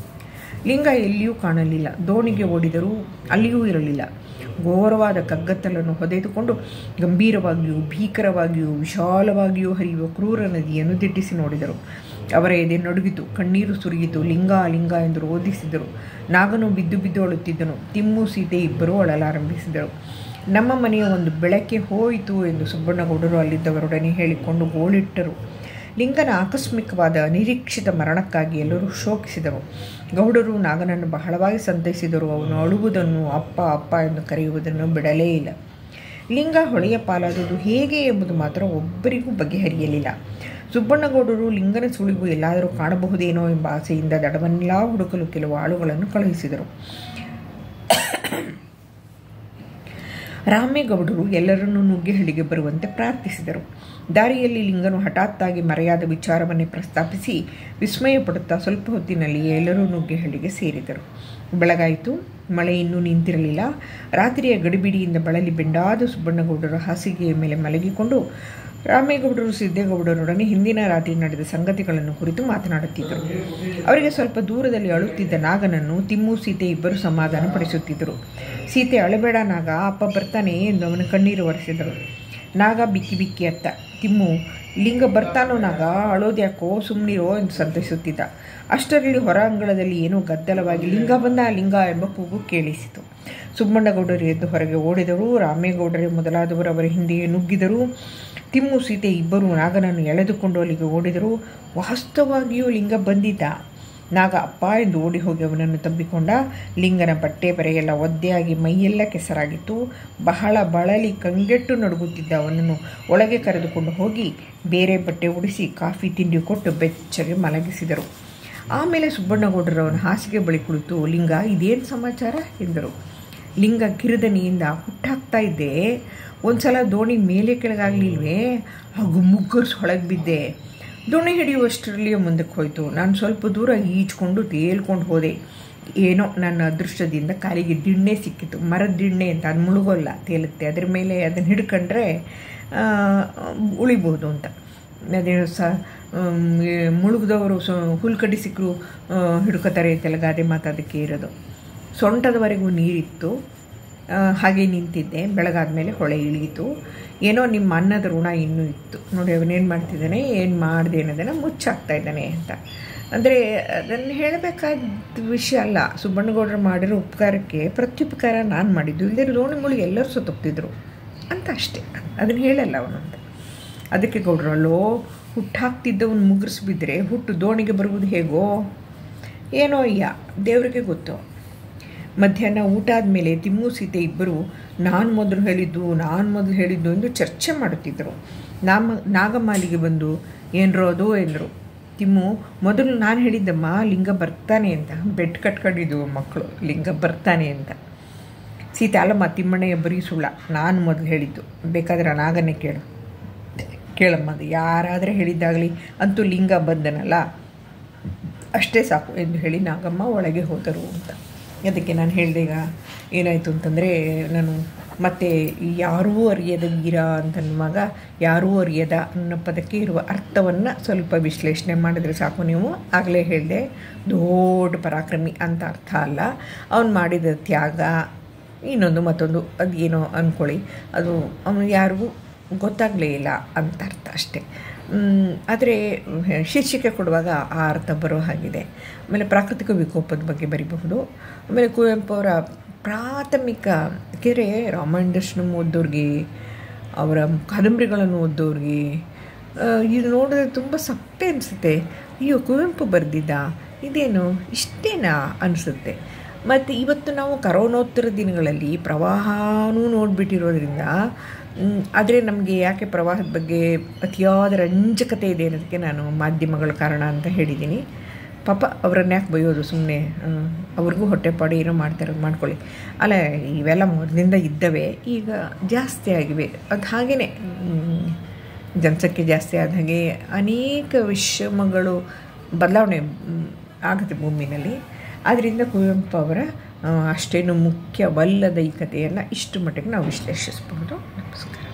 ಲಿಂಗ ಎಲ್ಲಿಯೂ ಕಾಣಲಿಲ್ಲ ದೋಣಿಗೆ ಓಡಿದರೂ ಅಲ್ಲಿಯೂ ಇರಲಿಲ್ಲ ಘೋರವಾದ ಕಗ್ಗತ್ತಲನ್ನು ಹೊದೆದುಕೊಂಡು ಗಂಭೀರವಾಗಿಯೂ ಭೀಕರವಾಗಿಯೂ ವಿಶಾಲವಾಗಿಯೂ ಹರಿಯುವ ಕ್ರೂರ ನದಿಯನ್ನು ದಿಟ್ಟಿಸಿ ನೋಡಿದರು ಅವರ ಎದೆ ನಡುಗಿತು ಕಣ್ಣೀರು ಸುರಿಯಿತು ಲಿಂಗ ಲಿಂಗ ಎಂದು ರೋಧಿಸಿದರು ನಾಗನು ಬಿದ್ದು ಬಿದ್ದು ಅಳುತ್ತಿದ್ದನು ತಿಮ್ಮು ಸೀತೆ ಇಬ್ಬರೂ ಅಳಲಾರಂಭಿಸಿದರು ನಮ್ಮ ಮನೆಯ ಒಂದು ಬೆಳಕೆ ಹೋಯಿತು ಎಂದು ಸುಬ್ಬಣ್ಣಗೌಡರು ಅಲ್ಲಿದ್ದವರೊಡನೆ ಹೇಳಿಕೊಂಡು ಗೋಳಿಟ್ಟರು ಲಿಂಗನ ಆಕಸ್ಮಿಕವಾದ ಅನಿರೀಕ್ಷಿತ ಮರಣಕ್ಕಾಗಿ ಎಲ್ಲರೂ ಶೋಕಿಸಿದರು ಗೌಡರು ನಾಗನನ್ನು ಬಹಳವಾಗಿ ಸಂತೈಸಿದರು ಅವನು ಅಳುವುದನ್ನು ಅಪ್ಪ ಅಪ್ಪ ಎಂದು ಕರೆಯುವುದನ್ನು ಬಿಡಲೇ ಇಲ್ಲ ಲಿಂಗ ಹೊಳೆಯ ಪಾಲಾದುದು ಹೇಗೆ ಎಂಬುದು ಮಾತ್ರ ಒಬ್ಬರಿಗೂ ಬಗೆಹರಿಯಲಿಲ್ಲ ಸುಬ್ಬಣ್ಣಗೌಡರು ಲಿಂಗನ ಸುಳಿವು ಎಲ್ಲಾದರೂ ಕಾಣಬಹುದೇನೋ ಎಂಬ ಆಸೆಯಿಂದ ದಡವನ್ನೆಲ್ಲ ಹುಡುಕಲು ಕೆಲವು ಆಳುಗಳನ್ನು ಕಳುಹಿಸಿದರು ರಾಮೇಗೌಡರು ಎಲ್ಲರನ್ನೂ ನುಗ್ಗೆಹಳ್ಳಿಗೆ ಬರುವಂತೆ ಪ್ರಾರ್ಥಿಸಿದರು ದಾರಿಯಲ್ಲಿ ಲಿಂಗನು ಹಠಾತ್ತಾಗಿ ಮರೆಯಾದ ವಿಚಾರವನ್ನೇ ಪ್ರಸ್ತಾಪಿಸಿ ವಿಸ್ಮಯ ಪಡುತ್ತಾ ಸ್ವಲ್ಪ ಹೊತ್ತಿನಲ್ಲಿಯೇ ಎಲ್ಲರೂ ನುಗ್ಗೆಹಳ್ಳಿಗೆ ಸೇರಿದರು ಬೆಳಗಾಯಿತು ಮಳೆ ಇನ್ನೂ ನಿಂತಿರಲಿಲ್ಲ ರಾತ್ರಿಯ ಗಡಿಬಿಡಿಯಿಂದ ಬಳಲಿ ಬೆಂಡಾದ ಸುಬ್ಬಣ್ಣಗೌಡರು ಹಾಸಿಗೆಯ ಮೇಲೆ ಮಲಗಿಕೊಂಡು ರಾಮೇಗೌಡರು ಸಿದ್ದೇಗೌಡರೊಡನೆ ಹಿಂದಿನ ರಾತ್ರಿ ನಡೆದ ಸಂಗತಿಗಳನ್ನು ಕುರಿತು ಮಾತನಾಡುತ್ತಿದ್ದರು ಅವರಿಗೆ ಸ್ವಲ್ಪ ದೂರದಲ್ಲಿ ಅಳುತ್ತಿದ್ದ ನಾಗನನ್ನು ತಿಮ್ಮು ಸೀತೆ ಇಬ್ಬರು ಸಮಾಧಾನಪಡಿಸುತ್ತಿದ್ದರು ಸೀತೆ ಅಳಬೇಡ ನಾಗ ಅಪ್ಪ ಬರ್ತಾನೆ ಎಂದು ಅವನ ಕಣ್ಣೀರು ಒರೆಸಿದರು ನಾಗ ಬಿಕ್ಕಿ ಬಿಕ್ಕಿ ಅತ್ತ ತಿಮ್ಮು ಲಿಂಗ ಬರ್ತಾನೋ ನಾಗ ಅಳೋದ್ಯಾಕೋ ಸುಮ್ಮನಿರೋ ಎಂದು ಸಂತೈಸುತ್ತಿದ್ದ ಅಷ್ಟರಲ್ಲಿ ಹೊರ ಅಂಗಳದಲ್ಲಿ ಏನೋ ಗದ್ದಲವಾಗಿ ಲಿಂಗ ಬಂದ ಲಿಂಗ ಎಂಬ ಕೂಗು ಕೇಳಿಸಿತು ಸುಬ್ಬಣ್ಣಗೌಡರು ಎದ್ದು ಹೊರಗೆ ಓಡಿದರು ರಾಮೇಗೌಡರೇ ಮೊದಲಾದವರು ಅವರ ಹಿಂದೆಯೇ ನುಗ್ಗಿದರು ತಿಮ್ಮು ಸೀತೆ ಇಬ್ಬರು ನಾಗನನ್ನು ಎಳೆದುಕೊಂಡು ಅಲ್ಲಿಗೆ ಓಡಿದರು ವಾಸ್ತವಾಗಿಯೂ ಲಿಂಗ ಬಂದಿದ್ದ ನಾಗ ಅಪ್ಪ ಎಂದು ಓಡಿ ಹೋಗಿ ಅವನನ್ನು ತಬ್ಬಿಕೊಂಡ ಲಿಂಗನ ಬಟ್ಟೆ ಬರೆಯೆಲ್ಲ ಒದ್ದೆಯಾಗಿ ಮೈಯೆಲ್ಲ ಕೆಸರಾಗಿತ್ತು ಬಹಳ ಬಳಲಿ ಕಂಗೆಟ್ಟು ನಡುಗುತ್ತಿದ್ದ ಅವನನ್ನು ಒಳಗೆ ಕರೆದುಕೊಂಡು ಹೋಗಿ ಬೇರೆ ಬಟ್ಟೆ ಉಡಿಸಿ ಕಾಫಿ ತಿಂಡಿ ಕೊಟ್ಟು ಬೆಚ್ಚಗೆ ಮಲಗಿಸಿದರು ಆಮೇಲೆ ಸುಬ್ಬಣ್ಣಗೌಡರು ಅವನ ಹಾಸಿಗೆ ಬಳಿ ಕುಳಿತು ಲಿಂಗ ಇದೇನು ಸಮಾಚಾರ ಎಂದರು ಲಿಂಗ ಕಿರುದನಿಯಿಂದ ಹುಟ್ಟಾಕ್ತಾ ಇದ್ದೆ ಒಂದು ಸಲ ದೋಣಿ ಮೇಲೆ ಕೆಳಗಾಗಲಿಲ್ವೇ ಹಾಗೂ ಮುಗ್ಗರ್ಸ್ ಹೊಳಗೆ ಬಿದ್ದೆ ದೋಣಿ ಹಿಡಿಯುವಷ್ಟರಲ್ಲಿಯೇ ಮುಂದಕ್ಕೆ ಹೋಯಿತು ನಾನು ಸ್ವಲ್ಪ ದೂರ ಈಜ್ಕೊಂಡು ತೇಲ್ಕೊಂಡು ಹೋದೆ ಏನೋ ನನ್ನ ಅದೃಷ್ಟದಿಂದ ಕಾಲಿಗೆ ದಿಣ್ಣೆ ಸಿಕ್ಕಿತು ಮರದ ದಿಣ್ಣೆ ಅಂತ ಅದು ಮುಳುಗೋಲ್ಲ ತೇಲುತ್ತೆ ಅದ್ರ ಮೇಲೆ ಅದನ್ನು ಹಿಡ್ಕೊಂಡ್ರೆ ಉಳಿಬೋದು ಅಂತ ಅದೇ ಸ ಮುಳುಗ್ದವರು ಸ ಹುಲ್ಕಡ್ಡಿ ಸಿಕ್ಕರು ಹಿಡ್ಕೋತಾರೆ ಅಂತೆಲ್ಲ ಗಾದೆ ಮಾತಾದಕ್ಕೆ ಇರೋದು ಸೊಂಟದವರೆಗೂ ನೀರಿತ್ತು ಹಾಗೆ ನಿಂತಿದ್ದೆ ಬೆಳಗಾದ ಮೇಲೆ ಹೊಳೆ ಇಳಿಯಿತು ಏನೋ ನಿಮ್ಮ ಅನ್ನದ ಋಣ ಇನ್ನೂ ಇತ್ತು ನೋಡಿ ಅವನೇನು ಮಾಡ್ತಿದ್ದಾನೆ ಏನು ಮಾಡಿದೆ ಅನ್ನೋದನ್ನು ಮುಚ್ಚಾಕ್ತಾ ಇದ್ದಾನೆ ಅಂತ ಅಂದರೆ ಅದನ್ನು ಹೇಳಬೇಕಾದ ವಿಷಯ ಅಲ್ಲ ಸುಬ್ಬಣ್ಣಗೌಡರು ಮಾಡಿರೋ ಉಪಕಾರಕ್ಕೆ ಪ್ರತ್ಯುಪಕಾರ ನಾನು ಮಾಡಿದ್ದು ಇಲ್ಲದೇ ದೋಣಿ ಮುಳುಗಿ ಎಲ್ಲರೂ ಸತ್ತೋಗ್ತಿದ್ರು ಅಂತ ಅಷ್ಟೇ ಅದನ್ನು ಹೇಳಲ್ಲ ಅವನು ಅಂತ ಅದಕ್ಕೆ ಗೌಡ್ರು ಅಲ್ಲೋ ಹುಟ್ಟು ಹಾಕ್ತಿದ್ದವನು ಮುಗಿಸ್ಬಿದ್ರೆ ಹುಟ್ಟು ದೋಣಿಗೆ ಬರುವುದು ಹೇಗೋ ಏನೋ ಅಯ್ಯ ದೇವರಿಗೆ ಗೊತ್ತು ಮಧ್ಯಾಹ್ನ ಊಟ ಆದಮೇಲೆ ತಿಮ್ಮು ಸೀತೆ ಇಬ್ಬರು ನಾನು ಮೊದಲು ಹೇಳಿದ್ದು ನಾನು ಮೊದಲು ಹೇಳಿದ್ದು ಎಂದು ಚರ್ಚೆ ಮಾಡುತ್ತಿದ್ದರು ನಾಮ ನಾಗಮಾಲಿಗೆ ಬಂದು ಏನರೋ ಅದು ಎಂದರು ತಿಮ್ಮು ಮೊದಲು ನಾನು ಹೇಳಿದ್ದಮ್ಮ ಲಿಂಗ ಬರ್ತಾನೆ ಅಂತ ಬೆಡ್ ಕಟ್ಕೊಂಡಿದ್ದು ಮಕ್ಕಳು ಲಿಂಗ ಬರ್ತಾನೆ ಅಂತ ಸೀತೆ ಅಲ್ಲಮ್ಮ ತಿಮ್ಮಣ್ಣಯ್ಯ ಬರೀ ಸುಳ್ಳ ನಾನು ಮೊದಲು ಹೇಳಿದ್ದು ಬೇಕಾದ್ರೆ ನಾಗನ್ನೇ ಕೇಳು ಕೇಳಮ್ಮ ಅದು ಯಾರಾದರೆ ಹೇಳಿದ್ದಾಗಲಿ ಅಂತೂ ಲಿಂಗ ಬಂದನಲ್ಲ ಅಷ್ಟೇ ಸಾಕು ಎಂದು ಹೇಳಿ ನಾಗಮ್ಮ ಒಳಗೆ ಹೋದರು ಅಂತ ಅದಕ್ಕೆ ನಾನು ಹೇಳಿದೆ ಈಗ ಏನಾಯಿತು ಅಂತಂದರೆ ನಾನು ಮತ್ತೆ ಯಾರೂ ಅರಿಯದ ವೀರ ಅಂತನ್ನುವಾಗ ಯಾರೂ ಅರಿಯದ ಅನ್ನೋ ಪದಕ್ಕೆ ಇರುವ ಅರ್ಥವನ್ನು ಸ್ವಲ್ಪ ವಿಶ್ಲೇಷಣೆ ಮಾಡಿದರೆ ಸಾಕು ನೀವು ಆಗಲೇ ಹೇಳಿದೆ ದೊಡ್ಡ ಪರಾಕ್ರಮಿ ಅಂತ ಅರ್ಥ ಅಲ್ಲ ಅವನು ಮಾಡಿದ ತ್ಯಾಗ ಇನ್ನೊಂದು ಮತ್ತೊಂದು ಅದು ಏನೋ ಅಂದ್ಕೊಳ್ಳಿ ಅದು ಅವನು ಯಾರಿಗೂ ಗೊತ್ತಾಗಲೇ ಇಲ್ಲ ಅಂತ ಅರ್ಥ ಅಷ್ಟೇ ಆದರೆ ಶೀರ್ಷಿಕೆ ಕೊಡುವಾಗ ಆ ಅರ್ಥ ಬರೋ ಹಾಗಿದೆ ಆಮೇಲೆ ಪ್ರಾಕೃತಿಕ ವಿಕೋಪದ ಬಗ್ಗೆ ಬರಿಬಹುದು ಆಮೇಲೆ ಕುವೆಂಪು ಅವರ ಪ್ರಾಥಮಿಕ ಕೆರೆ ರಾಮಾಯಣ ದರ್ಶನ ಓದೋರಿಗೆ ಅವರ ಕಾದಂಬರಿಗಳನ್ನು ಓದೋರಿಗೆ ಇದು ನೋಡಿದ್ರೆ ತುಂಬ ಸಪ್ಪೆ ಅನಿಸುತ್ತೆ ಅಯ್ಯೋ ಕುವೆಂಪು ಬರೆದಿದ್ದ ಇದೇನು ಇಷ್ಟೇನಾ ಅನಿಸುತ್ತೆ ಮತ್ತು ಇವತ್ತು ನಾವು ಕರೋನೋತ್ತರ ದಿನಗಳಲ್ಲಿ ಪ್ರವಾಹನೂ ನೋಡಿಬಿಟ್ಟಿರೋದ್ರಿಂದ ಆದರೆ ನಮಗೆ ಯಾಕೆ ಪ್ರವಾಹದ ಬಗ್ಗೆ ಅತಿಯಾದ ರಂಜಕತೆ ಇದೆ ಅನ್ನೋದಕ್ಕೆ ನಾನು ಮಾಧ್ಯಮಗಳ ಕಾರಣ ಅಂತ ಹೇಳಿದ್ದೀನಿ ಪಾಪ ಅವ್ರನ್ನ ಯಾಕೆ ಬೈಯೋದು ಸುಮ್ಮನೆ ಅವ್ರಿಗೂ ಹೊಟ್ಟೆಪಾಡು ಏನೋ ಮಾಡ್ತಾರೆ ಮಾಡ್ಕೊಳ್ಳಿ ಅಲ್ಲ ಇವೆಲ್ಲ ಮೊದಲಿಂದ ಇದ್ದವೆ ಈಗ ಜಾಸ್ತಿ ಆಗಿವೆ ಅದು ಹಾಗೇ ಜನಸಂಖ್ಯೆ ಜಾಸ್ತಿ ಆದ ಹಾಗೆ ಅನೇಕ ವಿಷಮಗಳು ಬದಲಾವಣೆ ಆಗುತ್ತೆ ಭೂಮಿನಲ್ಲಿ ಆದ್ದರಿಂದ ಕುವೆಂಪು ಅವರ ಅಷ್ಟೇನು ಮುಖ್ಯವಲ್ಲದ ಈ ಕಥೆಯನ್ನು ಇಷ್ಟು ಮಟ್ಟಿಗೆ ನಾವು ವಿಶ್ಲೇಷಿಸಬಹುದು ನಮಸ್ಕಾರ